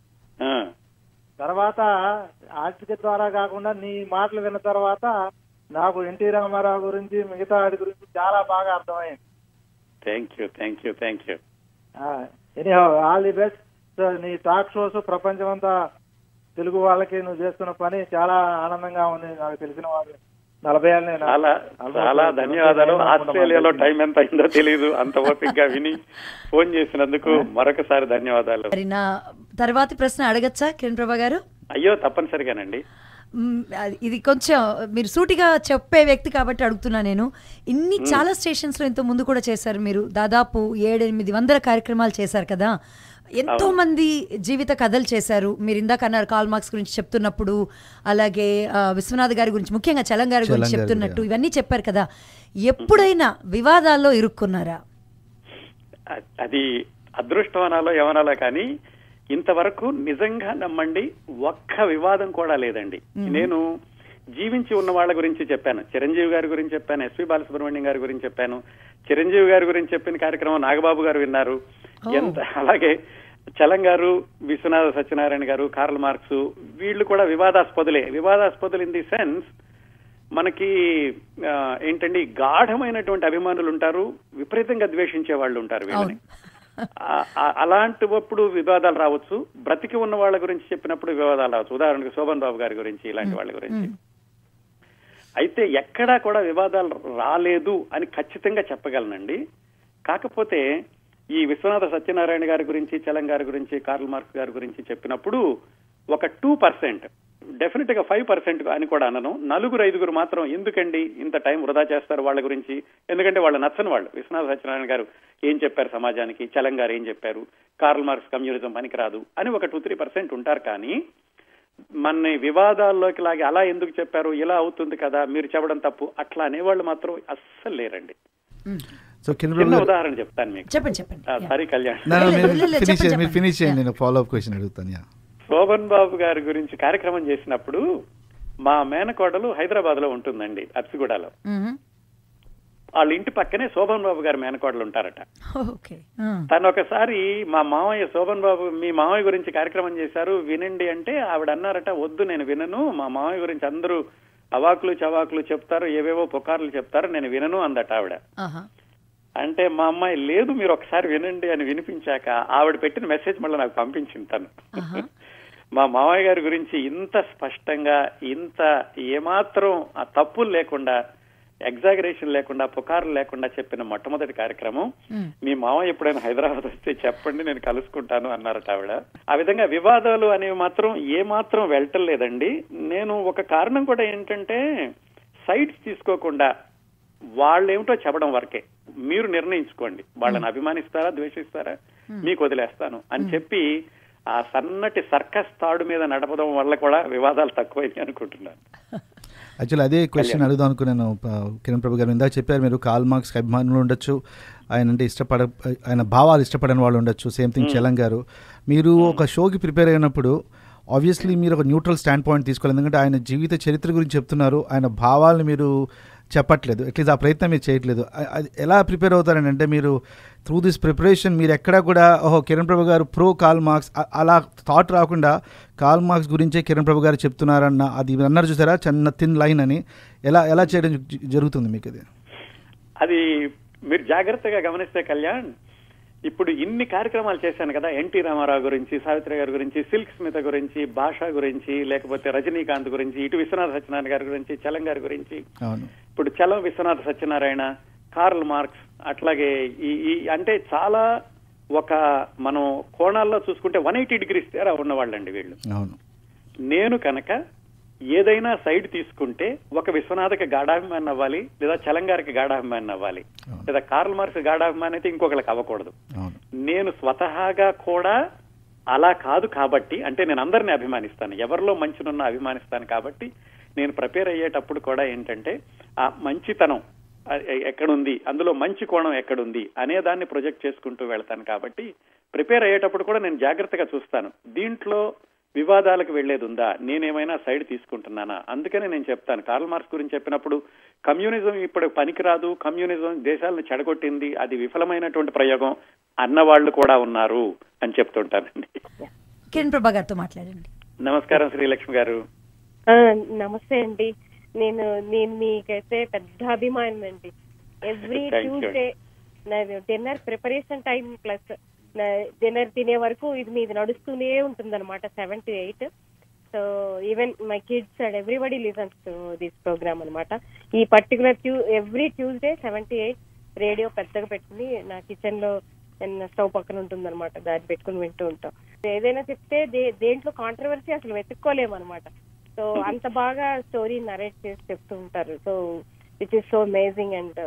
తర్వాత ఆర్టిక ద్వారా కాకుండా నీ మాటలు విన్న తర్వాత నాకు ఎన్టీ రామారావు గురించి మిగతా వాటి గురించి చాలా బాగా అర్థమైంది thank you thank you thank you any all the best నీ టాక్ షోస్ ప్రపంచం అంతా తెలుగు వాళ్ళకి నువ్వు చేస్తున్న పని చాలా ఆనందంగా ఉంది నాకు తెలిసిన వాళ్ళు నలభై ఏళ్ళ నేను చాలా almost చాలా నలభై ధన్యవాదాలు ఏళ్ళు అనుకుంటా ఆస్ట్రేలియాలో మనం టైం ఎంత అయిందో తెలియదు అంత ఓపికగా విని ఫోన్ చేసినందుకు మరొకసారి ధన్యవాదాలు మరి నా తర్వాతి ప్రశ్న అడగచ్చా కిరణ్ ప్రభా గారు అయ్యో తప్పనిసరిగానండి మ్, అది- ఇది కొంచెం మీరు సూటిగా చెప్పే వ్యక్తి కాబట్టి అడుగుతున్నా నేను ఇన్ని చాలా స్టేషన్స్ లో ఇంత ముందు కూడా చేశారు మీరు దాదాపు ఏడెనిమిది వందల కార్యక్రమాలు చేశారు కదా ఎంతో మంది జీవిత కథలు చేశారు మీరు ఇందాక అన్నారు కాల్ మార్క్స్ గురించి చెప్తున్నప్పుడు అలాగే ఆ, విశ్వనాథ్ గారి గురించి ముఖ్యంగా చలం గారి గురించి చలం గారి చెప్తున్నట్టు గురించి. ఇవన్నీ చెప్పారు కదా ఎప్పుడైనా వివాదాల్లో ఇరుక్కున్నారా అ- అది అదృష్టం అనాలో ఏమనాలో కానీ ఇంతవరకు నిజంగా నమ్మండి ఒక్క వివాదం కూడా లేదండి నేను జీవించి ఉన్న వాళ్ళ గురించి చెప్పాను చిరంజీవి గారి గురించి చెప్పాను ఎస్వి బాలసుబ్రహ్మణ్యం గారి గురించి చెప్పాను చిరంజీవి గారి గురించి చెప్పిన కార్యక్రమం నాగబాబు గారు విన్నారు ఎంత అలాగే చలం గారు విశ్వనాథ సత్యనారాయణ గారు కార్ల్ మార్క్స్ వీళ్ళు కూడా వివాదాస్పదులే వివాదాస్పదులు ఇన్ ది సెన్స్ మనకి ఆ, ఏంటండి గాఢమైనటువంటి అభిమానులు ఉంటారు విపరీతంగా ద్వేషించే వాళ్ళు ఉంటారు వీళ్ళని ఆ- ఆ- అలాంటివప్పుడు వివాదాలు రావచ్చు బ్రతికి ఉన్న వాళ్ళ గురించి చెప్పినప్పుడు వివాదాలు రావచ్చు ఉదాహరణకు శోభన్ బాబు గారి గురించి ఇలాంటి వాళ్ళ గురించి అయితే ఎక్కడా కూడా వివాదాలు రాలేదు అని ఖచ్చితంగా చెప్పగలనండి కాకపోతే ఈ విశ్వనాథ సత్యనారాయణ గారి గురించి చలం గారి గురించి కార్ల్ మార్క్స్ గారి గురించి చెప్పినప్పుడు ఒక టూ పర్సెంట్ డెఫినెట్ గా ఫైవ్ పర్సెంట్ అని కూడా అనను నలుగురు ఐదుగురు మాత్రం ఎందుకండి ఇంత టైం వృధా చేస్తారు వాళ్ళ గురించి ఎందుకంటే వాళ్ళు నచ్చని వాళ్ళు విశ్వనాథ సత్యనారాయణ గారు ఏం చెప్పారు సమాజానికి చలం గారు ఏం చెప్పారు కార్ల్ మార్క్స్ కమ్యూనిజం పనికిరాదు అని ఒక టూ త్రీ పర్సెంట్ ఉంటారు కానీ మన వివాదాల్లోకి లాగి అలా ఎందుకు చెప్పారు ఇలా అవుతుంది కదా మీరు చెప్పడం తప్పు అట్లా అనేవాళ్ళు మాత్రం అస్సలు లేరండి సో కిరణ్ చిన్న ప్రభు గారు ఉదాహరణ చెప్తాను మీకు చెప్పండి చెప్పండి ఆ, సారీ కళ్యాణ్ నా- నా- లేదు, మీరు లేదు, లేదు, ఫినిష్ చెప్పండి, చేయండి, మీరు చెప్పండి. ఫినిష్ చేయండి Yeah. నేను ఫాలో అప్ క్వశ్చన్ అడుగుతాను యా శోభన్ బాబు గారి గురించి కార్యక్రమం చేసినప్పుడు మా మేనకోడలు హైదరాబాద్ లో ఉంటుందండి అప్సిగూడలో మ్మ్. వాళ్ళ ఇంటి పక్కనే శోభన్ బాబు గారి మేనకోడలు ఉంటారట ఓకే ఆ. తను ఒకసారి మా మామయ్య శోభన్ బాబు మీ మామయ్య గురించి కార్యక్రమం చేశారు వినండి అంటే ఆవిడ అన్నారట వద్దు నేను వినను మా మామయ్య గురించి అందరూ అవాకులు చవాకులు చెప్తారు ఏవేవో పుకార్లు చెప్తారు నేను వినను అందట ఆవిడ ఆహా. అంటే మా అమ్మాయి లేదు మీరు ఒకసారి వినండి అని వినిపించాక ఆవిడ పెట్టిన మెసేజ్ మళ్ళీ నాకు పంపించింది తను ఆహా. మా మామయ్య గారి గురించి ఇంత స్పష్టంగా ఇంత ఏమాత్రం ఆ తప్పులు లేకుండా ఎగ్జాగరేషన్ లేకుండా పుకార్లు లేకుండా చెప్పిన మొట్టమొదటి కార్యక్రమం మ్మ్. మీ మామయ్య ఎప్పుడైనా హైదరాబాద్ వస్తే చెప్పండి నేను కలుసుకుంటాను అన్నారట ఆవిడ ఆ విధంగా వివాదాలు అనేవి మాత్రం ఏ మాత్రం వెళ్ళటం లేదండి నేను ఒక కారణం కూడా ఏంటంటే సైట్స్ తీసుకోకుండా వాళ్ళేమిటో చెప్పడం వరకే మీరు నిర్ణయించుకోండి వాళ్ళని అభిమానిస్తారా ద్వేషిస్తారా మీకు వదిలేస్తాను అని చెప్పి ఆ సన్నటి సర్కస్ తాడు మీద నడపడం వల్ల కూడా వివాదాలు తక్కువైంది అనుకుంటున్నాను యాక్చువల్లీ అదే క్వశ్చన్ అడుగుదాం అనుకున్నాను ప- కిరణ్ ప్రభు గారు ఇందాక చెప్పారు మీరు కాల్ మార్క్స్ అభిమానులు ఉండొచ్చు ఆయన అంటే ఇష్టపడ ఆయన భావాలు ఇష్టపడని వాళ్ళు ఉండొచ్చు సేమ్ థింగ్ చలం గారు మీరు ఒక షోకి ప్రిపేర్ అయినప్పుడు ఆబ్వియస్లీ మీరు ఒక న్యూట్రల్ స్టాండ్ పాయింట్ తీసుకోవాలి ఎందుకంటే ఆయన జీవిత చరిత్ర గురించి చెప్తున్నారు ఆయన భావాలను మీరు చెప్పట్లేదు అట్లీస్ట్ ఆ ప్రయత్నం మీరు చేయట్లేదు అ- అది ఎలా ప్రిపేర్ అవుతారని అంటే మీరు త్రూ దిస్ ప్రిపరేషన్ మీరు ఎక్కడా కూడా ఓహో కిరణ్ ప్రభు గారు ప్రో కాల్ మార్క్స్ అ- అలా థాట్ రాకుండా కాల్ మార్క్స్ గురించే కిరణ్ ప్రభు గారు చెప్తున్నారన్న అది మీరు అన్నారు చూసారా చిన్న థిన్ లైన్ అని ఎలా ఎలా చేయడం జ- జరుగుతుంది మీకు అది అది మీరు జాగ్రత్తగా గమనిస్తే కళ్యాణ్ ఇప్పుడు ఇన్ని కార్యక్రమాలు చేశాను కదా ఎన్టీ రామారావు గురించి సావిత్రి గారి గురించి సిల్క్ స్మిత గురించి భాష గురించి లేకపోతే రజనీకాంత్ గురించి ఇటు విశ్వనాథ సత్యనారాయణ గారి గురించి చలం గారి గురించి అవును ఇప్పుడు చలం విశ్వనాథ సత్యనారాయణ కార్ల్ మార్క్స్ అట్లాగే ఈ ఈ అంటే చాలా ఒక మనం కోణాల్లో చూసుకుంటే వన్ ఎయిటీ డిగ్రీస్ తేడా ఉన్నవాళ్ళండి వీళ్ళు అవును నేను కనుక ఏదైనా సైడ్ తీసుకుంటే ఒక విశ్వనాథకి గాఢాభిమాని అవ్వాలి లేదా చలంగారికి గాఢాభిమాని అవ్వాలి అవును. లేదా కార్ల్ మార్క్స్ గాఢాభిమాని అయితే ఇంకొకరికి అవ్వకూడదు అవును నేను స్వతహాగా కూడా అలా కాదు కాబట్టి అంటే నేను అందరిని అభిమానిస్తాను ఎవరిలో మంచినున్న అభిమానిస్తాను కాబట్టి నేను ప్రిపేర్ అయ్యేటప్పుడు కూడా ఏంటంటే ఆ మంచితనం ఆ- ఎ- ఎక్కడుంది అందులో మంచి కోణం ఎక్కడుంది అనే దాన్ని ప్రొజెక్ట్ చేసుకుంటూ వెళ్తాను కాబట్టి ప్రిపేర్ అయ్యేటప్పుడు కూడా నేను జాగ్రత్తగా చూస్తాను దీంట్లో వివాదాలకు వెళ్లేది ఉందా నేనేమైనా సైడ్ తీసుకుంటున్నానా అందుకనే నేను చెప్తాను కార్ల్ మార్క్స్ గురించి చెప్పినప్పుడు కమ్యూనిజం ఇప్పుడు పనికిరాదు కమ్యూనిజం దేశాలను చెడగొట్టింది అది విఫలమైనటువంటి ప్రయోగం అన్నవాళ్లు కూడా ఉన్నారు అని చెప్తుంటానండి కిరణ్ ప్రభా గారితో మాట్లాడండి నమస్కారం శ్రీలక్ష్మి గారు ఆ, నమస్తే అండి నేను నేను మీకైతే పెద్ద అభిమానం అండి every Thank you. Tuesday dinner preparation time plus dinner తినే వరకు ఇది మీది నడుస్తూనే ఉంటుంది అనమాట seven to eight so even my kids and everybody listens to this program అనమాట ఈ particular Tue every Tuesday seventy eight radio పెద్దగా పెట్టుకుని నా కిచెన్ లో నేను స్టవ్ పక్కన ఉంటుంది అనమాట దాన్ని పెట్టుకుని వింటూ ఉంటాం ఏదైనా చెప్తే దే- దేంట్లో కాంట్రవర్సీ అసలు వెతుక్కోలేము అనమాట సో అంత బాగా స్టోరీ నరేట్ చేసి చెప్తూ ఉంటారు so which is so amazing and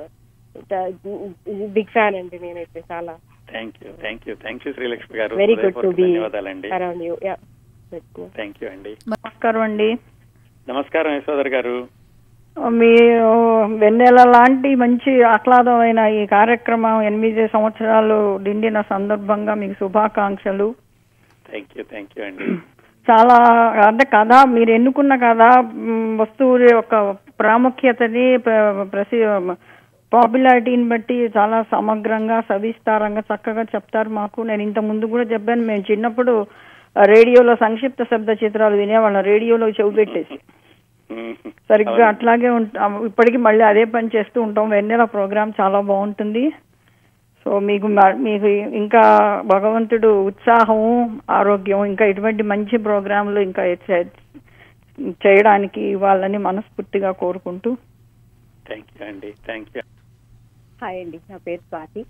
big fan అండి నేనైతే చాలా thank you thank you thank you Srilakshmi గారు వెరీ గుడ్ టు హృదయపూర్వక బి ధన్యవాదాలండి around you yeah thank you అండి నమస్కారం అండి నమస్కారం యశోదర్ గారు మీ వెన్నెల లాంటి మంచి ఆహ్లాదమైన ఈ కార్యక్రమం ఎనిమిది సంవత్సరాలు నిండిన సందర్భంగా మీకు శుభాకాంక్షలు థ్యాంక్ యూ థ్యాంక్ యూ అండి చాలా అంటే కథ మీరు ఎన్నుకున్న కథ మ్, వస్తువు యొక్క ప్రాముఖ్యతని ప్ర- ప్రసి పాపులారిటీని బట్టి చాలా సమగ్రంగా సవిస్తారంగా చక్కగా చెప్తారు మాకు నేను ఇంత ముందు కూడా చెప్పాను మేము చిన్నప్పుడు ఆ, రేడియోలో సంక్షిప్త శబ్ద చిత్రాలు వినేవాళ్ళం రేడియోలో చెవి పెట్టేసి సరిగ్గా అట్లాగే ఉంటాం ఇప్పటికీ మళ్ళీ అదే పని చేస్తూ ఉంటాం వెన్నెల ప్రోగ్రామ్ చాలా బాగుంటుంది సో మీకు మ- మీకు ఇంకా భగవంతుడు ఉత్సాహము ఆరోగ్యం ఇంకా ఇటువంటి మంచి ప్రోగ్రాంలు ఇంకా చే- చేయడానికి వాళ్ళని మనస్ఫూర్తిగా కోరుకుంటూ థ్యాంక్ యూ అండి థ్యాంక్ యూ హాయ్ అండి నా పేరు స్వాతి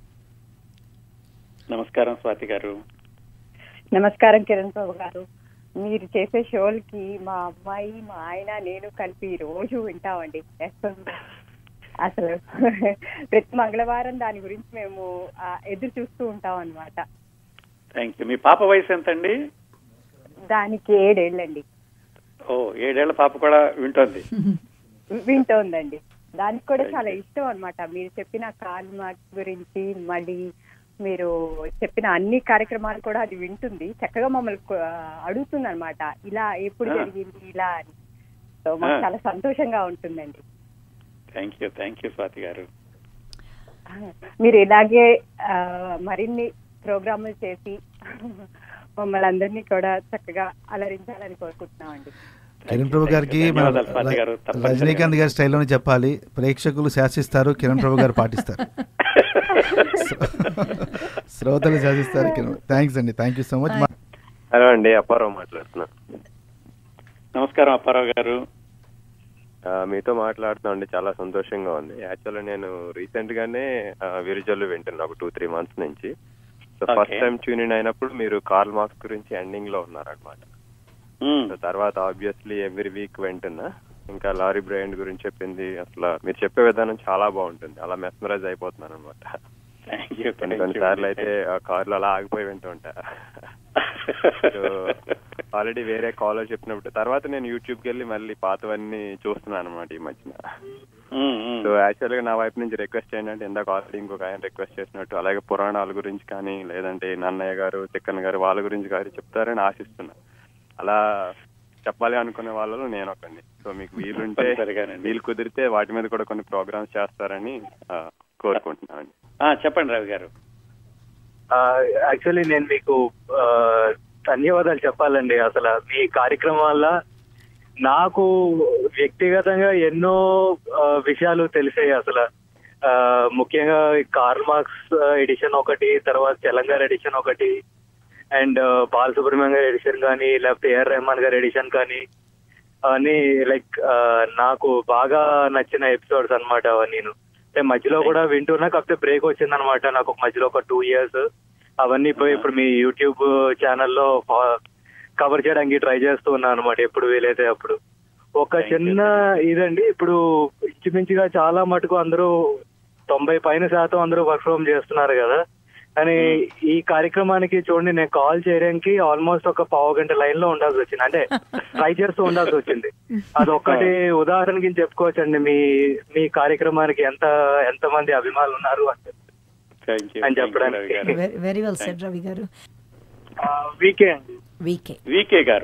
నమస్కారం స్వాతి గారు నమస్కారం కిరణ్ బాబు గారు మీరు చేసే షోలకి మా అమ్మాయి మా ఆయన నేను కలిపి రోజు వింటామండి FM. అసలు ప్రతి మంగళవారం దాని గురించి మేము ఆ, ఎదురు చూస్తూ ఉంటాం అన్నమాట థ్యాంక్ యూ మీ పాప వయసు ఎంతండి దానికి ఏడేళ్ళండి ఓ ఏడేళ్ల పాప కూడా వింటోంది వింటోందండి దానికి కూడా చాలా ఇష్టం అన్నమాట మీరు చెప్పిన కాల్ మార్క్స్ గురించి మళ్ళీ మీరు చెప్పిన అన్ని కార్యక్రమాలు కూడా అది వింటుంది చక్కగా మమ్మల్ని అడుగుతుంది అనమాట ఇలా ఎప్పుడు ఆ. జరిగింది ఇలా అని సో మాకు ఆ. చాలా సంతోషంగా ఉంటుందండి thank you thank you Swathi గారు మీరు ఇలాగే ఆ, మరిన్ని ప్రోగ్రాములు చేసి మమ్మల్ని అందరినీ కూడా చక్కగా అలరించాలని కోరుకుంటున్నామండి కిరణ్ ప్రభు గారికి మన ధన్యవాదాలు స్వాతి గారు. తప్పనిసరిగా. రజనీకాంత్ గారి స్టైల్లోనే చెప్పాలి ప్రేక్షకులు శాసిస్తారు కిరణ్ ప్రభు గారు పాటిస్తారు శ్రోతలు శాసిస్తారు కిరణ్ థ్యాంక్స్ అండి thank you so much hello అండి అప్పారావు మాట్లాడుతున్నాను నమస్కారం అప్పారావు గారు ఆ, మీతో మాట్లాడుతున్నాం అండి చాలా సంతోషంగా ఉంది యాక్చువల్లీ నేను రీసెంట్ గానే ఆ, విరిజల్లు వింటున్నా ఒక టూ త్రీ మంత్స్ నుంచి so Okay. First time tune in అయినప్పుడు మీరు కార్ల్ మార్క్స్ గురించి ఎండింగ్ లో ఉన్నారనమాట సో తర్వాత ఆబ్వియస్లీ ఎవ్రీ వీక్ వింటున్నా ఇంకా లారీ బ్రాండ్ గురించి చెప్పింది అసలు మీరు చెప్పే విధానం చాలా బాగుంటుంది అలా మెస్మరైజ్ అయిపోతున్నాను అనమాట థ్యాంక్ యూ కొన్ని కొన్నిసార్లు అయితే ఆ కార్లో అలా ఆగిపోయి వింటూ ఉంటా సో ఆల్రెడీ వేరే కాలర్ చెప్పినప్పుడు తర్వాత నేను యూట్యూబ్కి వెళ్ళి మళ్ళీ పాతవన్నీ చూస్తున్నాను అనమాట ఈ మధ్యన సో యాక్చువల్ గా నా వైపు నుంచి రిక్వెస్ట్ ఏంటంటే ఇందాక ఆల్రెడీ ఇంకొక ఆయన రిక్వెస్ట్ చేసినట్టు అలాగే పురాణాల గురించి కానీ లేదంటే నన్నయ్య గారు తిక్కన్న గారు వాళ్ళ గురించి కానీ చెప్తారని ఆశిస్తున్నా అలా చెప్పాలి అనుకునే వాళ్ళలో నేను ఒకడిని సో మీకు వీలుంటే తప్పనిసరిగానండి. వీలు కుదిరితే వాటి మీద కూడా కొన్ని ప్రోగ్రామ్స్ చేస్తారని ఆ, కోరుకుంటున్నాను ఆ, చెప్పండి రవి గారు యాక్చువల్లీ నేను మీకు ఆ, ధన్యవాదాలు చెప్పాలండి అసలు మీ కార్యక్రమం వల్ల నాకు వ్యక్తిగతంగా ఎన్నో ఆ, విషయాలు తెలిసాయి అసలు ఆ, ముఖ్యంగా ఈ కార్ల్ మార్క్స్ ఎడిషన్ ఒకటి తర్వాత తెలంగాణ ఎడిషన్ ఒకటి అండ్ బాలసుబ్రహ్మణ్యం గారి ఎడిషన్ కానీ లేకపోతే ఏఆర్ రెహమాన్ గారి ఎడిషన్ కానీ అని లైక్ నాకు బాగా నచ్చిన ఎపిసోడ్స్ అన్నమాట అవన్నీ నేను అంటే మధ్యలో కూడా వింటున్నా కాకపోతే బ్రేక్ వచ్చింది అనమాట నాకు ఒక మధ్యలో ఒక టూ ఇయర్స్ అవన్నీ ఇప్పుడు ఇప్పుడు మీ యూట్యూబ్ ఛానల్లో కవర్ చేయడానికి ట్రై చేస్తూ ఉన్నాను అనమాట ఎప్పుడు వీలైతే అప్పుడు ఒక చిన్న ఇదండి ఇప్పుడు ఇంచుమించుగా చాలా మటుకు అందరూ తొంభై పైన శాతం అందరూ వర్క్ ఫ్రమ్ చేస్తున్నారు కదా కానీ ఈ కార్యక్రమానికి చూడండి నేను కాల్ చేయడానికి ఆల్మోస్ట్ ఒక పావు గంట లైన్ లో ఉండాల్సి వచ్చింది అంటే ట్రై చేస్తూ ఉండాల్సి వచ్చింది అది ఒక్కటి ఉదాహరణకి చెప్పుకోవచ్చండి మీ మీ కార్యక్రమానికి ఎంత ఎంత మంది అభిమానులు ఉన్నారు అని థ్యాంక్ యూ అని చెప్పడానికి వెరీ వెల్ సెడ్ రవి గారు వీకే అండి వీకే వికే గారు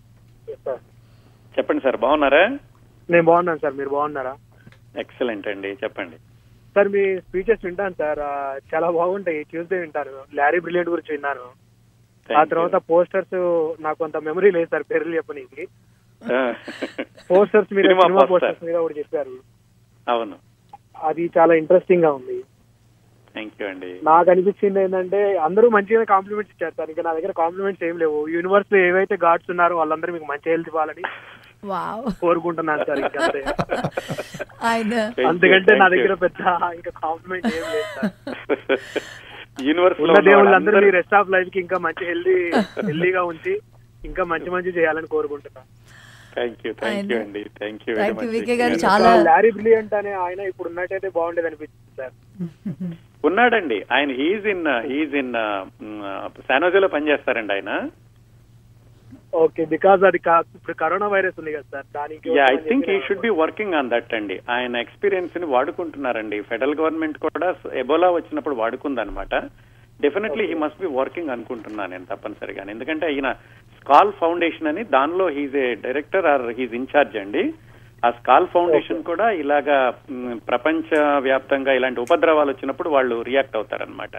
చెప్పండి సార్ బాగున్నారా నేను బాగున్నాను సార్ మీరు బాగున్నారా ఎక్సలెంట్ అండి చెప్పండి సార్ మీ స్పీచెస్ వింటాను సార్ ఆ, చాలా బాగుంటాయి ట్యూస్డే వింటాను లారీ బ్రిలియంట్ గురించి విన్నాను ఆ Thank you. తర్వాత పోస్టర్స్ నాకు అంత మెమరీ లేదు సార్ పేర్లు చెప్పనీకి పోస్టర్స్ మీద సినిమా సినిమా poster. పోస్టర్స్ మీద కూడా చెప్పారు అవును అది చాలా ఇంట్రెస్టింగ్ గా ఉంది థ్యాంక్ యూ అండి నాకు అనిపించింది ఏంటంటే అందరూ మంచిగా కాంప్లిమెంట్స్ ఇచ్చారు సార్ ఇంకా నా దగ్గర కాంప్లిమెంట్స్ ఏం లేవు యూనివర్స్ లో ఏవైతే గాడ్స్ ఉన్నారో వాళ్ళందరూ మీకు మంచి హెల్త్ ఇవ్వాలని వావ్ కోరుకుంటున్నాను సార్ ఇంకా అంతే. ఆయన అందుకంటే నా Thank you. దగ్గర పెద్ద ఇంకా కాంప్లిమెంట్ ఏం లేదు సార్ యూనివర్స్ లో ఉన్న దేవుళ్ళందరూ వాళ్ళందరూ- మీ రెస్ట్ ఆఫ్ లైఫ్ కి ఇంకా మంచి హెల్దీ హెల్దీగా ఉంచి ఇంకా మంచి మంచి చేయాలని కోరుకుంటున్నాను థ్యాంక్ యూ థ్యాంక్ యూ అండి thank you very Thank you, much V K గారు. చాలా లారీ బ్రిలియంట్ అనే ఆయన ఇప్పుడు ఉన్నట్టయితే బాగుండేది అనిపించింది సార్ ఉన్నాడండి ఆయన హీజ్ ఇన్ హీజ్ ఇన్ శానోజోలో పనిచేస్తారండి ఆయన ఓకే బికాజ్ అది కా- ఇప్పుడు కరోనా వైరస్ ఉంది కదా సార్ దానికి yeah I think he should be working on that అండి ఆయన ఎక్స్పీరియన్స్ ని వాడుకుంటున్నారండి ఫెడరల్ గవర్నమెంట్ కూడా ఎబోలా వచ్చినప్పుడు వాడుకుందనమాట definitely he must be working అనుకుంటున్నాను నేను తప్పనిసరిగా ఎందుకంటే ఈయన స్కాల్ ఫౌండేషన్ అని దానిలో he's a director or he's in charge అండి ఆ స్కాల్ ఫౌండేషన్ కూడా ఇలాగా మ్, ప్రపంచ వ్యాప్తంగా ఇలాంటి ఉపద్రవాలు వచ్చినప్పుడు వాళ్ళు రియాక్ట్ అవుతారనమాట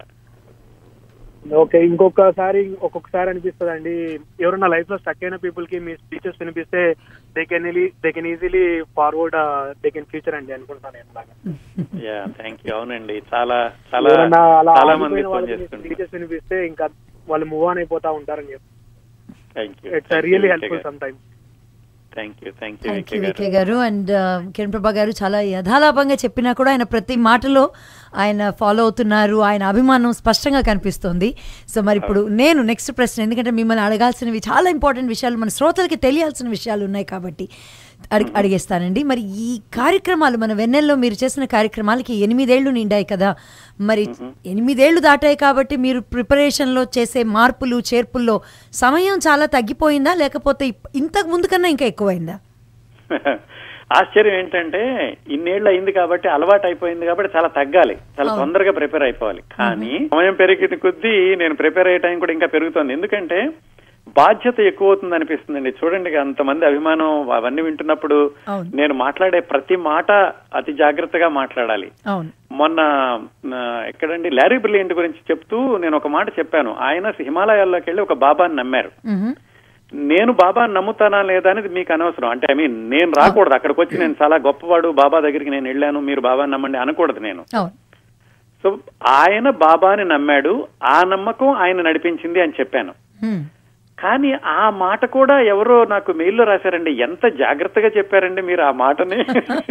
ఓకే ఇంకొకసారి ఒక్కొక్కసారి అనిపిస్తుంది అండి ఎవరైనా లైఫ్ లో స్టక్ అయిన పీపుల్ కి మీ స్పీచెస్ వినిపిస్తే they can they can easily forward they can future అండి అనుకుంటాను నేను అలాగా. యా థ్యాంక్ యూ అవునండి చాలా చాలా ఎవరన్నా అలా చాలా మంది ఆగిపోయిన ఫోన్ వాళ్ళకి చేస్తుంటారు స్పీచెస్ వినిపిస్తే ఇంకా వాళ్ళు మూవ్ ఆన్ అయిపోతా ఉంటారని చెప్పి thank you it's really helpful some time thank you thank you thank you VK గారు అండ్ కిరణ్ ప్రభా గారు చాలా యథాలాపంగా చెప్పినా కూడా ఆయన ప్రతి మాటలో ఆయన ఫాలో అవుతున్నారు ఆయన అభిమానం స్పష్టంగా కనిపిస్తుంది సో మరి ఇప్పుడు నేను నెక్స్ట్ ప్రశ్న ఎందుకంటే మిమ్మల్ని అడగాల్సినవి చాలా ఇంపార్టెంట్ విషయాలు మన శ్రోతలకి తెలియాల్సిన విషయాలు ఉన్నాయి కాబట్టి అడిగి అడిగేస్తానండి మరి ఈ కార్యక్రమాలు మన వెన్నెల్లో మీరు చేసిన కార్యక్రమాలకి ఎనిమిదేళ్లు నిండాయి కదా మరి ఎనిమిదేళ్లు దాటాయి కాబట్టి మీరు ప్రిపరేషన్లో చేసే మార్పులు చేర్పుల్లో సమయం చాలా తగ్గిపోయిందా లేకపోతే ఇప్- ఇంతకు ముందు కన్నా ఇంకా ఎక్కువైందా ఆశ్చర్యం ఏంటంటే ఇన్నేళ్ళు అయింది కాబట్టి అలవాటు అయిపోయింది కాబట్టి చాలా తగ్గాలి చాలా అవును. తొందరగా ప్రిపేర్ అయిపోవాలి కానీ సమయం పెరిగిన కొద్దీ నేను ప్రిపేర్ అయ్యే టైం కూడా ఇంకా పెరుగుతుంది ఎందుకంటే బాధ్యత ఎక్కువ అవుతుంది అనిపిస్తుందండి చూడండి అంతమంది అభిమానం అవన్నీ వింటున్నప్పుడు అవును. నేను మాట్లాడే ప్రతి మాట అతి జాగ్రత్తగా మాట్లాడాలి అవును మొన్న ఆ, ఎక్కడండి లారీ బ్రిలియంట్ గురించి చెప్తూ నేను ఒక మాట చెప్పాను ఆయన హిమాలయాల్లోకి వెళ్ళి ఒక బాబాని నమ్మారు మ్హూ. నేను బాబాని నమ్ముతానా లేదా అనేది మీకు అనవసరం అంటే ఐ మీన్ నేను రాకూడదు అక్కడికి వచ్చి నేను చాలా గొప్పవాడు బాబా దగ్గరికి నేను వెళ్ళాను మీరు బాబాని నమ్మండి అనకూడదు నేను అవును సో ఆయన బాబాని నమ్మాడు ఆ నమ్మకం ఆయన నడిపించింది అని చెప్పాను మ్. కానీ ఆ మాట కూడా ఎవరో నాకు మెయిల్లో రాశారండి ఎంత జాగ్రత్తగా చెప్పారండి మీరు ఆ మాటని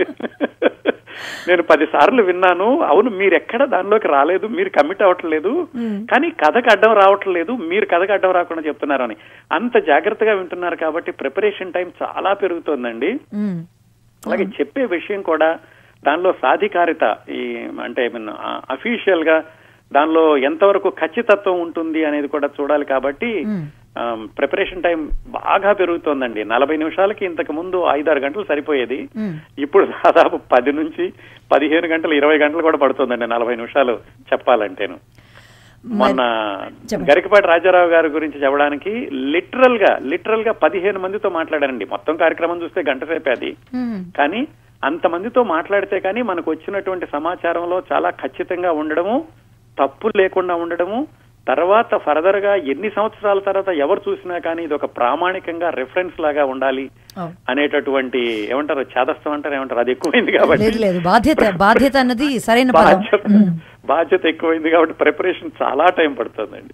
నేను పది సార్లు విన్నాను అవును మీరు ఎక్కడ దానిలోకి రాలేదు మీరు కమిట్ అవ్వట్లేదు కానీ కథకు అడ్డం రావట్లేదు మీరు కథకు అడ్డం రాకుండా చెప్తున్నారు అని అంత జాగ్రత్తగా వింటున్నారు కాబట్టి ప్రిపరేషన్ టైం చాలా పెరుగుతోందండి మ్. అలాగే చెప్పే విషయం కూడా దానిలో సాధికారిత ఈ అంటే అఫీషియల్ గా దానిలో ఎంతవరకు ఖచ్చితత్వం ఉంటుంది అనేది కూడా చూడాలి కాబట్టి ప్రిపరేషన్ టైం బాగా పెరుగుతోందండి నలభై నిమిషాలకి ఇంతకు ముందు ఐదారు గంటలు సరిపోయేది మ్. ఇప్పుడు దాదాపు పది నుంచి పదిహేను గంటలు ఇరవై గంటలు కూడా పడుతుందండి నలభై నిమిషాలు చెప్పాలంటేను మొన్న చెప్పండి. గరికపాటి రాజారావు గారి గురించి చెప్పడానికి లిటరల్ గా లిటరల్ గా పదిహేను మందితో మాట్లాడానండి మొత్తం కార్యక్రమం చూస్తే గంట సేపే అది మ్. కానీ అంతమందితో మాట్లాడితే కానీ మనకు వచ్చినటువంటి సమాచారంలో చాలా ఖచ్చితంగా ఉండడము తప్పు లేకుండా ఉండడము తర్వాత ఫర్దర్ గా ఎన్ని సంవత్సరాల తర్వాత ఎవరు చూసినా కానీ ఇది ఒక ప్రామాణికంగా రెఫరెన్స్ లాగా ఉండాలి అవును. అనేటటువంటి ఏమంటారు చాదస్తం అంటారు ఏమంటారు అది ఎక్కువైంది కాబట్టి లేదు లేదు బాధ్యత బాధ్యత అన్నది సరైన పదం బాధ్యత బాధ్యత ఎక్కువైంది కాబట్టి ప్రిపరేషన్ చాలా టైం పడుతుందండి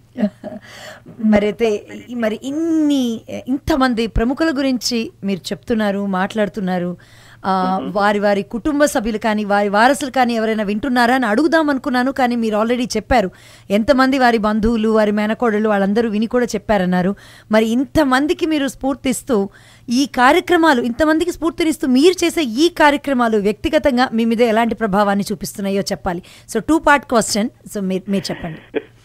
మరైతే ఈ- మరి ఇన్ని ఇంతమంది ప్రముఖుల గురించి మీరు చెప్తున్నారు మాట్లాడుతున్నారు ఆ, వారి వారి కుటుంబ సభ్యులు కానీ వారి వారసులు కానీ ఎవరైనా వింటున్నారా అని అడుగుదాం అనుకున్నాను కానీ మీరు ఆల్రెడీ చెప్పారు ఎంతమంది వారి బంధువులు వారి మేనకోడళ్ళు వాళ్ళందరూ విని కూడా చెప్పారన్నారు మరి ఇంతమందికి మీరు స్ఫూర్తిస్తూ ఈ కార్యక్రమాలు ఇంతమందికి స్ఫూర్తినిస్తూ మీరు చేసే ఈ కార్యక్రమాలు వ్యక్తిగతంగా మీ మీద ఎలాంటి ప్రభావాన్ని చూపిస్తున్నాయో చెప్పాలి so two part question so మీరు మీరు చెప్పండి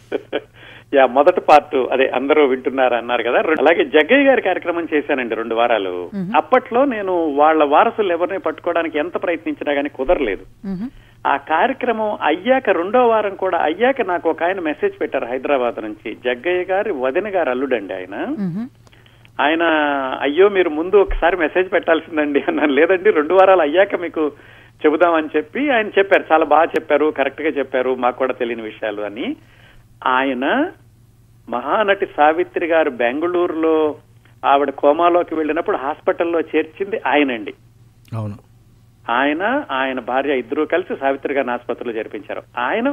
యా మొదటి పార్ట్ అదే అందరూ వింటున్నారు అన్నారు కదా రెం- అలాగే జగ్గయ్య గారి కార్యక్రమం చేశానండి రెండు వారాలు అప్పట్లో నేను వాళ్ళ వారసులు ఎవరిని పట్టుకోవడానికి ఎంత ప్రయత్నించినా గానీ కుదరలేదు మ్హూ. ఆ కార్యక్రమం అయ్యాక రెండో వారం కూడా అయ్యాక నాకు ఒక ఆయన మెసేజ్ పెట్టారు హైదరాబాద్ నుంచి జగ్గయ్య గారి వదిన గారు అల్లుడండి ఆయన మ్హూ. ఆయన అయ్యో మీరు ముందు ఒకసారి మెసేజ్ పెట్టాల్సిందండి అన్నాను లేదండి రెండు వారాలు అయ్యాక మీకు చెబుదామని చెప్పి ఆయన చెప్పారు చాలా బాగా చెప్పారు కరెక్ట్ గా చెప్పారు మాకు కూడా తెలియని విషయాలు అని ఆయన మహానటి సావిత్రి గారు బెంగళూరులో ఆవిడ కోమాలోకి వెళ్ళినప్పుడు హాస్పిటల్లో చేర్చింది ఆయనండి అవును ఆయన ఆయన భార్య ఇద్దరూ కలిసి సావిత్రి గారిని ఆసుపత్రిలో జరిపించారు ఆయన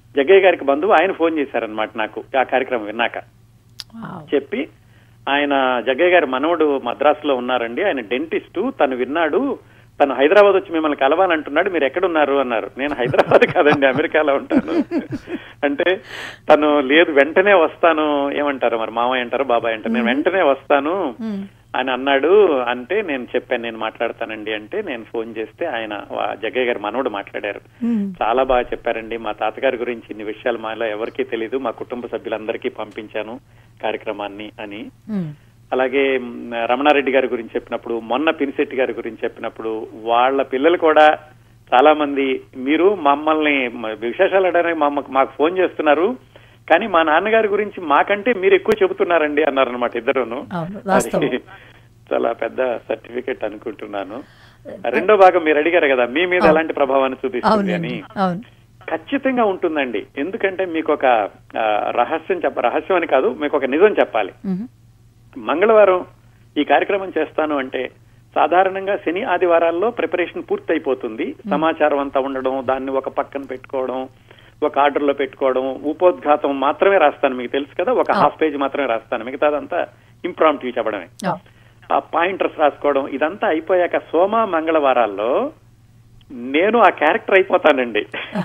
జగ్గయ్య గారికి బంధువు ఆయన ఫోన్ చేశారనమాట నాకు ఆ కార్యక్రమం విన్నాక చెప్పి ఆయన జగ్గయ్య గారి మనవడు మద్రాసులో ఉన్నారండి ఆయన డెంటిస్టు తను విన్నాడు తను హైదరాబాద్ వచ్చి మిమ్మల్ని కలవాలంటున్నాడు మీరు ఎక్కడున్నారు అన్నారు నేను హైదరాబాద్ కాదండి అమెరికాలో ఉంటాను అంటే తను లేదు వెంటనే వస్తాను ఏమంటారు మరి మామయ్య అంటారు బాబాయ్ అంటారు నేను వెంటనే వస్తాను అని అన్నాడు అంటే నేను చెప్పాను నేను మాట్లాడతానండి అంటే నేను ఫోన్ చేస్తే ఆయన వా- జగ్గయ్య గారి మనవడు మాట్లాడారు చాలా బాగా చెప్పారండి మా తాతగారి గురించి ఇన్ని విషయాలు మాలో ఎవరికీ తెలియదు మా కుటుంబ సభ్యులందరికీ పంపించాను కార్యక్రమాన్ని అని అలాగే మ్, రమణారెడ్డి గారి గురించి చెప్పినప్పుడు మొన్న పినిశెట్టి గారి గురించి చెప్పినప్పుడు వాళ్ళ పిల్లలు కూడా చాలా మంది మీరు మమ్మల్ని మ- విశేషాలు అడగడానికి మమ్మ- మాకు ఫోన్ చేస్తున్నారు కానీ మా నాన్నగారి గురించి మాకంటే మీరు ఎక్కువ చెబుతున్నారండి అన్నారనమాట ఇద్దరును అవును, వాస్తవం. అది చాలా పెద్ద సర్టిఫికెట్ అనుకుంటున్నాను రెండో భాగం మీరు అడిగారు కదా మీ మీద అవును. ఎలాంటి ప్రభావాన్ని చూపిస్తుంది అని అవునండి అవును ఖచ్చితంగా ఉంటుందండి ఎందుకంటే మీకు ఒక ఆ, రహస్యం చెప్ప రహస్యం అని కాదు మీకు ఒక నిజం చెప్పాలి మ్మ్. మంగళవారం ఈ కార్యక్రమం చేస్తాను అంటే సాధారణంగా శని ఆదివారాల్లో ప్రిపరేషన్ పూర్తి అయిపోతుంది సమాచారం అంతా ఉండడం దాన్ని ఒక పక్కన పెట్టుకోవడం ఒక ఆర్డర్ లో పెట్టుకోవడం ఉపోద్ఘాతం మాత్రమే రాస్తాను మీకు తెలుసు కదా ఒక హాఫ్ పేజ్ మాత్రమే రాస్తాను మిగతాదంతా ఇంప్రాంప్ట్ చెప్పడమే ఆ పాయింటర్స్ రాసుకోవడం ఇదంతా అయిపోయాక సోమ మంగళవారాల్లో నేను ఆ క్యారెక్టర్ అయిపోతానండి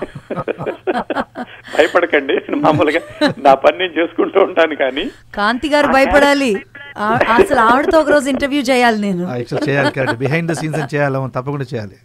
భయపడకండి నేను మామూలుగా నా పని నేను చేసుకుంటూ ఉంటాను కానీ కాంతి గారు భయపడాలి ఆ- అసలు ఆవిడతో ఒక రోజు ఇంటర్వ్యూ చేయాలి నేను యాక్చువల్ చేయాలి కరెక్ట్ బిహైండ్ ద సీన్స్ అని చేయాలి అవును, తప్పకుండా చేయాలి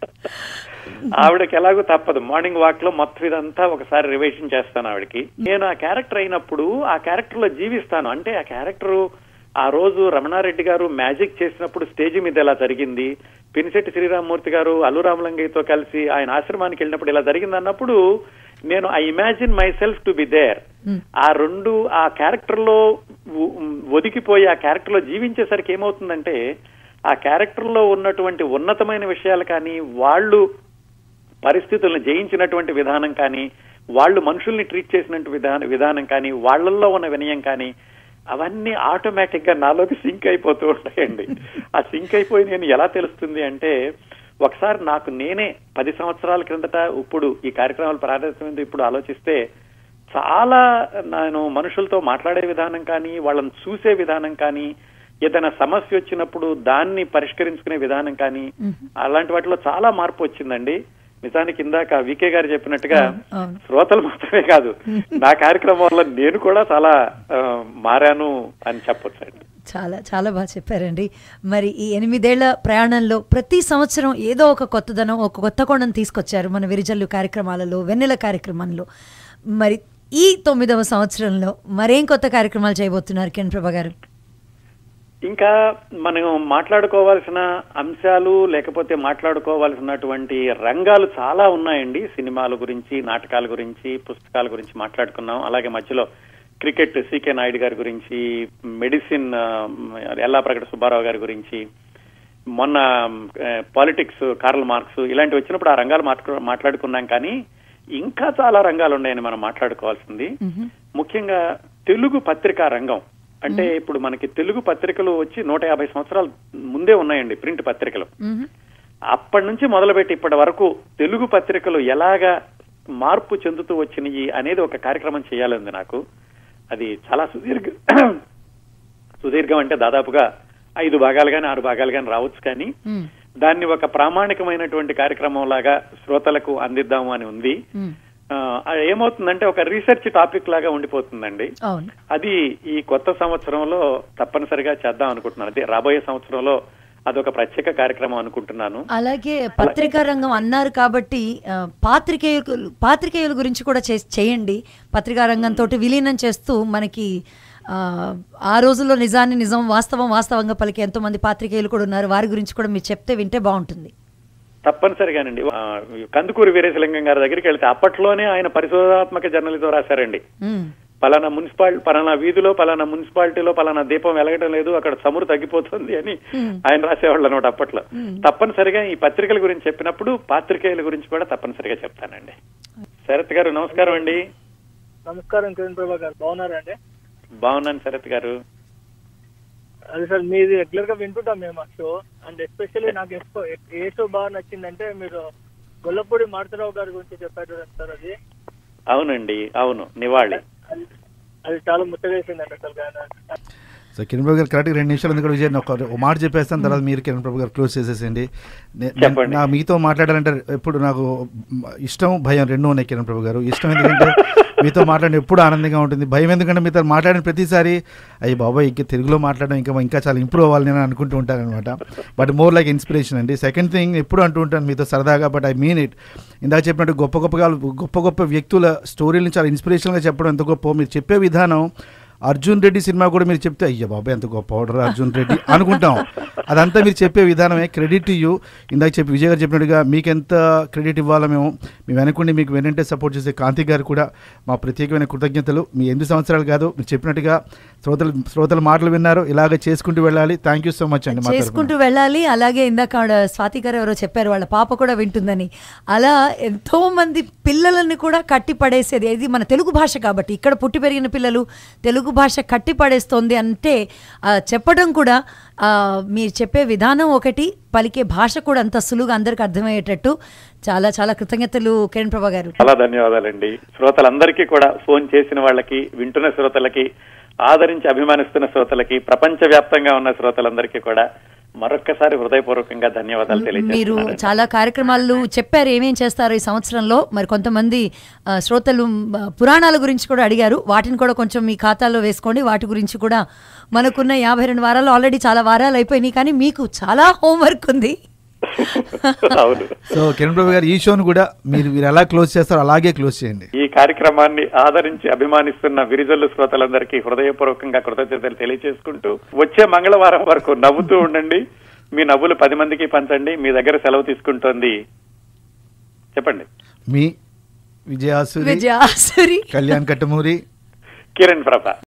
ఆవిడకి ఎలాగో తప్పదు మార్నింగ్ వాక్ లో మొత్తం ఇదంతా ఒకసారి రివైషన్ చేస్తాను ఆవిడకి నేను ఆ క్యారెక్టర్ అయినప్పుడు ఆ క్యారెక్టర్ లో జీవిస్తాను అంటే ఆ క్యారెక్టర్ ఆ రోజు రమణారెడ్డి గారు మ్యాజిక్ చేసినప్పుడు స్టేజ్ మీద ఎలా జరిగింది పినిశెట్టి శ్రీరామమూర్తి గారు అల్లు రామలింగయ్యతో కలిసి ఆయన ఆశ్రమానికి వెళ్ళినప్పుడు ఇలా జరిగింది అన్నప్పుడు నేను I imagine myself to be there ఆ రెండు ఆ క్యారెక్టర్ లో ఉ- ఒదిగిపోయి ఆ క్యారెక్టర్ లో జీవించేసరికి ఏమవుతుందంటే ఆ క్యారెక్టర్ లో ఉన్నటువంటి ఉన్నతమైన విషయాలు కానీ వాళ్ళు పరిస్థితులను జయించినటువంటి విధానం కానీ వాళ్ళు మనుషుల్ని ట్రీట్ చేసినట్టు విధానం విధానం కానీ వాళ్ళల్లో ఉన్న వినయం కానీ అవన్నీ ఆటోమేటిక్ గా నాలోకి సింక్ అయిపోతూ ఉంటాయండి ఆ సింక్ అయిపోయి నేను ఎలా తెలుస్తుంది అంటే ఒకసారి నాకు నేనే పది సంవత్సరాల క్రిందట ఇప్పుడు ఈ కార్యక్రమాలు ప్రారంభించే ఇప్పుడు ఆలోచిస్తే చాలా నేను మనుషులతో మాట్లాడే విధానం కానీ వాళ్ళని చూసే విధానం కానీ ఏదైనా సమస్య వచ్చినప్పుడు దాన్ని పరిష్కరించుకునే విధానం కానీ అలాంటి వాటిలో చాలా మార్పు వచ్చిందండి నిజానికి ఇందాక వికే గారు చెప్పినట్టుగా అవును. శ్రోతలు మాత్రమే కాదు నా కార్యక్రమం వల్ల నేను కూడా చాలా ఆ, మారాను అని చెప్పొచ్చండి చాలా చాలా బాగా చెప్పారండి మరి ఈ ఎనిమిదేళ్ల ప్రయాణంలో ప్రతి సంవత్సరం ఏదో ఒక కొత్తదనం ఒక కొత్త కోణం తీసుకొచ్చారు మన విరిజల్లు కార్యక్రమాలలో వెన్నెల కార్యక్రమంలో మరి ఈ తొమ్మిదవ సంవత్సరంలో మరేం కొత్త కార్యక్రమాలు చేయబోతున్నారు కిరణ్ ప్రభా గారు ఇంకా మనం మాట్లాడుకోవాల్సిన అంశాలు లేకపోతే మాట్లాడుకోవాల్సినటువంటి రంగాలు చాలా ఉన్నాయండి సినిమాల గురించి నాటకాల గురించి పుస్తకాల గురించి మాట్లాడుకున్నాం అలాగే మధ్యలో క్రికెట్ సికే నాయుడు గారి గురించి మెడిసిన్ ఆ, ఎల్లా ప్రకట సుబ్బారావు గారి గురించి మొన్న పాలిటిక్స్ కార్ల్ మార్క్స్ ఇలాంటివి వచ్చినప్పుడు ఆ రంగాలు మాట్లా- మాట్లాడుకున్నాం కానీ ఇంకా చాలా రంగాలు ఉన్నాయని మనం మాట్లాడుకోవాల్సింది ముఖ్యంగా తెలుగు పత్రికా రంగం అంటే ఇప్పుడు మనకి తెలుగు పత్రికలు వచ్చి నూట యాభై సంవత్సరాల ముందే ఉన్నాయండి ప్రింట్ పత్రికలు అప్పటి నుంచి మొదలుపెట్టి ఇప్పటి వరకు తెలుగు పత్రికలు ఎలాగా మార్పు చెందుతూ వచ్చినాయి అనేది ఒక కార్యక్రమం చేయాలంది నాకు అది చాలా సుదీర్ఘ సుదీర్ఘం అంటే దాదాపుగా ఐదు భాగాలు కానీ ఆరు భాగాలు కానీ రావచ్చు కానీ దాన్ని ఒక ప్రామాణికమైనటువంటి కార్యక్రమం లాగా శ్రోతలకు అందిద్దాము అని ఉంది ఆ, అది ఏమవుతుందంటే ఒక రీసెర్చ్ టాపిక్ లాగా ఉండిపోతుందండి అవును అది ఈ కొత్త సంవత్సరంలో తప్పనిసరిగా చేద్దాం అనుకుంటున్నాను అదే రాబోయే సంవత్సరంలో అదొక ప్రత్యేక కార్యక్రమం అనుకుంటున్నాను అలాగే పత్రికా రంగం అన్నారు కాబట్టి ఆ, పాత్రికేయులు పాత్రికేయుల గురించి కూడా చే- చేయండి పత్రికా రంగంతో విలీనం చేస్తూ మనకి ఆ, ఆ రోజుల్లో నిజాన్ని నిజం వాస్తవం వాస్తవంగా పలికే ఎంతో మంది పాత్రికేయులు కూడా ఉన్నారు వారి గురించి కూడా మీరు చెప్తే వింటే బాగుంటుంది తప్పనిసరిగానండి ఆ, కందుకూరి వీరేశలింగం గారి దగ్గరికి వెళ్తే అప్పట్లోనే ఆయన పరిశోధనాత్మక జర్నలిజం రాశారండి ఉమ్, పలానా మున్సిపాలిటీ పలానా వీధిలో పలానా మున్సిపాలిటీలో పలానా దీపం వెలగడం లేదు అక్కడ చమురు తగ్గిపోతుంది అని ఆయన రాసేవాళ్ళు అనమాట అప్పట్లో తప్పనిసరిగా ఈ పత్రికల గురించి చెప్పినప్పుడు పాత్రికేయుల గురించి కూడా తప్పనిసరిగా చెప్తానండి శరత్ గారు నమస్కారం అండి నమస్కారం కిరణ్ ప్రభా గారు బాగున్నారండి బాగున్నాను శరత్ గారు అది సార్ మీది రెగ్యులర్ గా వింటుంటాం మేము ఆ షో అండ్ ఎస్పెషల్లీ నాకు ఎక్కువ ఏ షో బాగా నచ్చిందంటే మీరు గొల్లపూడి మారుతరావు గారి గురించి చెప్పారు కదా సార్ అది అవునండి అవును నివాళి అది చాలా ముచ్చటేసిందండి అసలు గాన. సో కిరణ్ ప్రభు గారు కరెక్ట్గా రెండు నిమిషాలు ఎందుకంటే విజయ్ ఒక ఒక మాట చెప్పేస్తాను తర్వాత మీరు కిరణ్ ప్రభు గారు క్లోజ్ చేసేసేయండి నే- నేను- చెప్పండి. నా మీతో మాట్లాడాలంటే ఎప్పుడు నాకు ఇష్టం భయం రెండు ఉన్నాయి కిరణ్ ప్రభు గారు ఇష్టం ఎందుకంటే మీతో మాట్లాడిన ఎప్పుడు ఆనందంగా ఉంటుంది భయం ఎందుకంటే మీతో మాట్లాడిన ప్రతిసారి అయ్యి బాబాయ్ ఇంకా తెలుగులో మాట్లాడడం ఇంకా ఇంకా చాలా ఇంప్రూవ్ అవ్వాలి నేను అనుకుంటూ ఉంటాను అనమాట బట్ మోర్ లైక్ ఇన్స్పిరేషన్ అండి సెకండ్ థింగ్ ఎప్పుడు అంటూ ఉంటాను మీతో సరదాగా బట్ ఐ మీన్ ఇట్ ఇందాక చెప్పినట్టు గొప్ప గొప్పగా గొప్ప గొప్ప వ్యక్తుల స్టోరీలను చాలా ఇన్స్పిరేషన్గా చెప్పడం ఎంత గొప్ప మీరు చెప్పే విధానం అర్జున్ రెడ్డి సినిమా కూడా మీరు చెప్తే అయ్యా బాబాయ్ ఎంత గొప్ప ఆర్డర్ అర్జున్ రెడ్డి అనుకుంటాం అదంతా మీరు చెప్పే విధానమే క్రెడిట్ యూ ఇందాక చెప్పి విజయ్ గారు చెప్పినట్టుగా మీకు ఎంత క్రెడిట్ ఇవ్వాలో మేము మీ వెనకుండి మీకు వెనంటే సపోర్ట్ చేసే కాంతి గారు కూడా మా ప్రత్యేకమైన కృతజ్ఞతలు మీ ఎనిమిది సంవత్సరాలు కాదు మీరు చెప్పినట్టుగా శ్రోతలు శ్రోతల మాటలు విన్నారు ఇలాగ చేసుకుంటూ వెళ్ళాలి థ్యాంక్ యూ సో మచ్ అండి మా తరపున. చేసుకుంటూ వెళ్ళాలి అలాగే ఇందాక ఆవిడ స్వాతి గారు ఎవరో చెప్పారు వాళ్ళ పాప కూడా వింటుందని అలా ఎంతో మంది పిల్లలని కూడా కట్టి పడేసేది ఇది మన తెలుగు భాష కాబట్టి ఇక్కడ పుట్టి పెరిగిన పిల్లలు తెలుగు భాష కట్టి పడేస్తోంది అంటే ఆ, చెప్పడం కూడా ఆ, మీరు చెప్పే విధానం ఒకటి పలికే భాష కూడా అంత సులువుగా అందరికి అర్థమయ్యేటట్టు చాలా చాలా కృతజ్ఞతలు కిరణ్ ప్రభా గారు చాలా ధన్యవాదాలండి శ్రోతలందరికీ కూడా ఫోన్ చేసిన వాళ్ళకి వింటున్న శ్రోతలకి ఆదరించి అభిమానిస్తున్న శ్రోతలకి ప్రపంచ వ్యాప్తంగా ఉన్న శ్రోతలందరికీ కూడా మరొక్కసారి హృదయపూర్వకంగా ధన్యవాదాలు మీరు తెలియజేస్తున్నాను చాలా కార్యక్రమాలు చెప్పారు ఏమేం చేస్తారు ఈ సంవత్సరంలో మరి కొంతమంది ఆ, శ్రోతలు ఆ, పురాణాల గురించి కూడా అడిగారు వాటిని కూడా కొంచెం మీ ఖాతాలో వేసుకోండి వాటి గురించి కూడా మనకున్న యాభై రెండు వారాలు ఆల్రెడీ చాలా వారాలు అయిపోయినాయి కానీ మీకు చాలా హోంవర్క్ ఉంది అవును సో కిరణ్ ప్రభు గారు ఈ షోను కూడా మీరు మీరు ఎలా క్లోజ్ చేస్తారో అలాగే క్లోజ్ చేయండి ఈ కార్యక్రమాన్ని ఆదరించి అభిమానిస్తున్న విరిజల్లు శ్రోతలందరికీ హృదయపూర్వకంగా కృతజ్ఞతలు తెలియజేసుకుంటూ వచ్చే మంగళవారం వరకు నవ్వుతూ ఉండండి మీ నవ్వులు పది మందికి పంచండి మీ దగ్గర సెలవు తీసుకుంటోంది చెప్పండి మీ విజయాసురి విజయాసురి కళ్యాణ్ కట్టమూరి కిరణ్ ప్రభ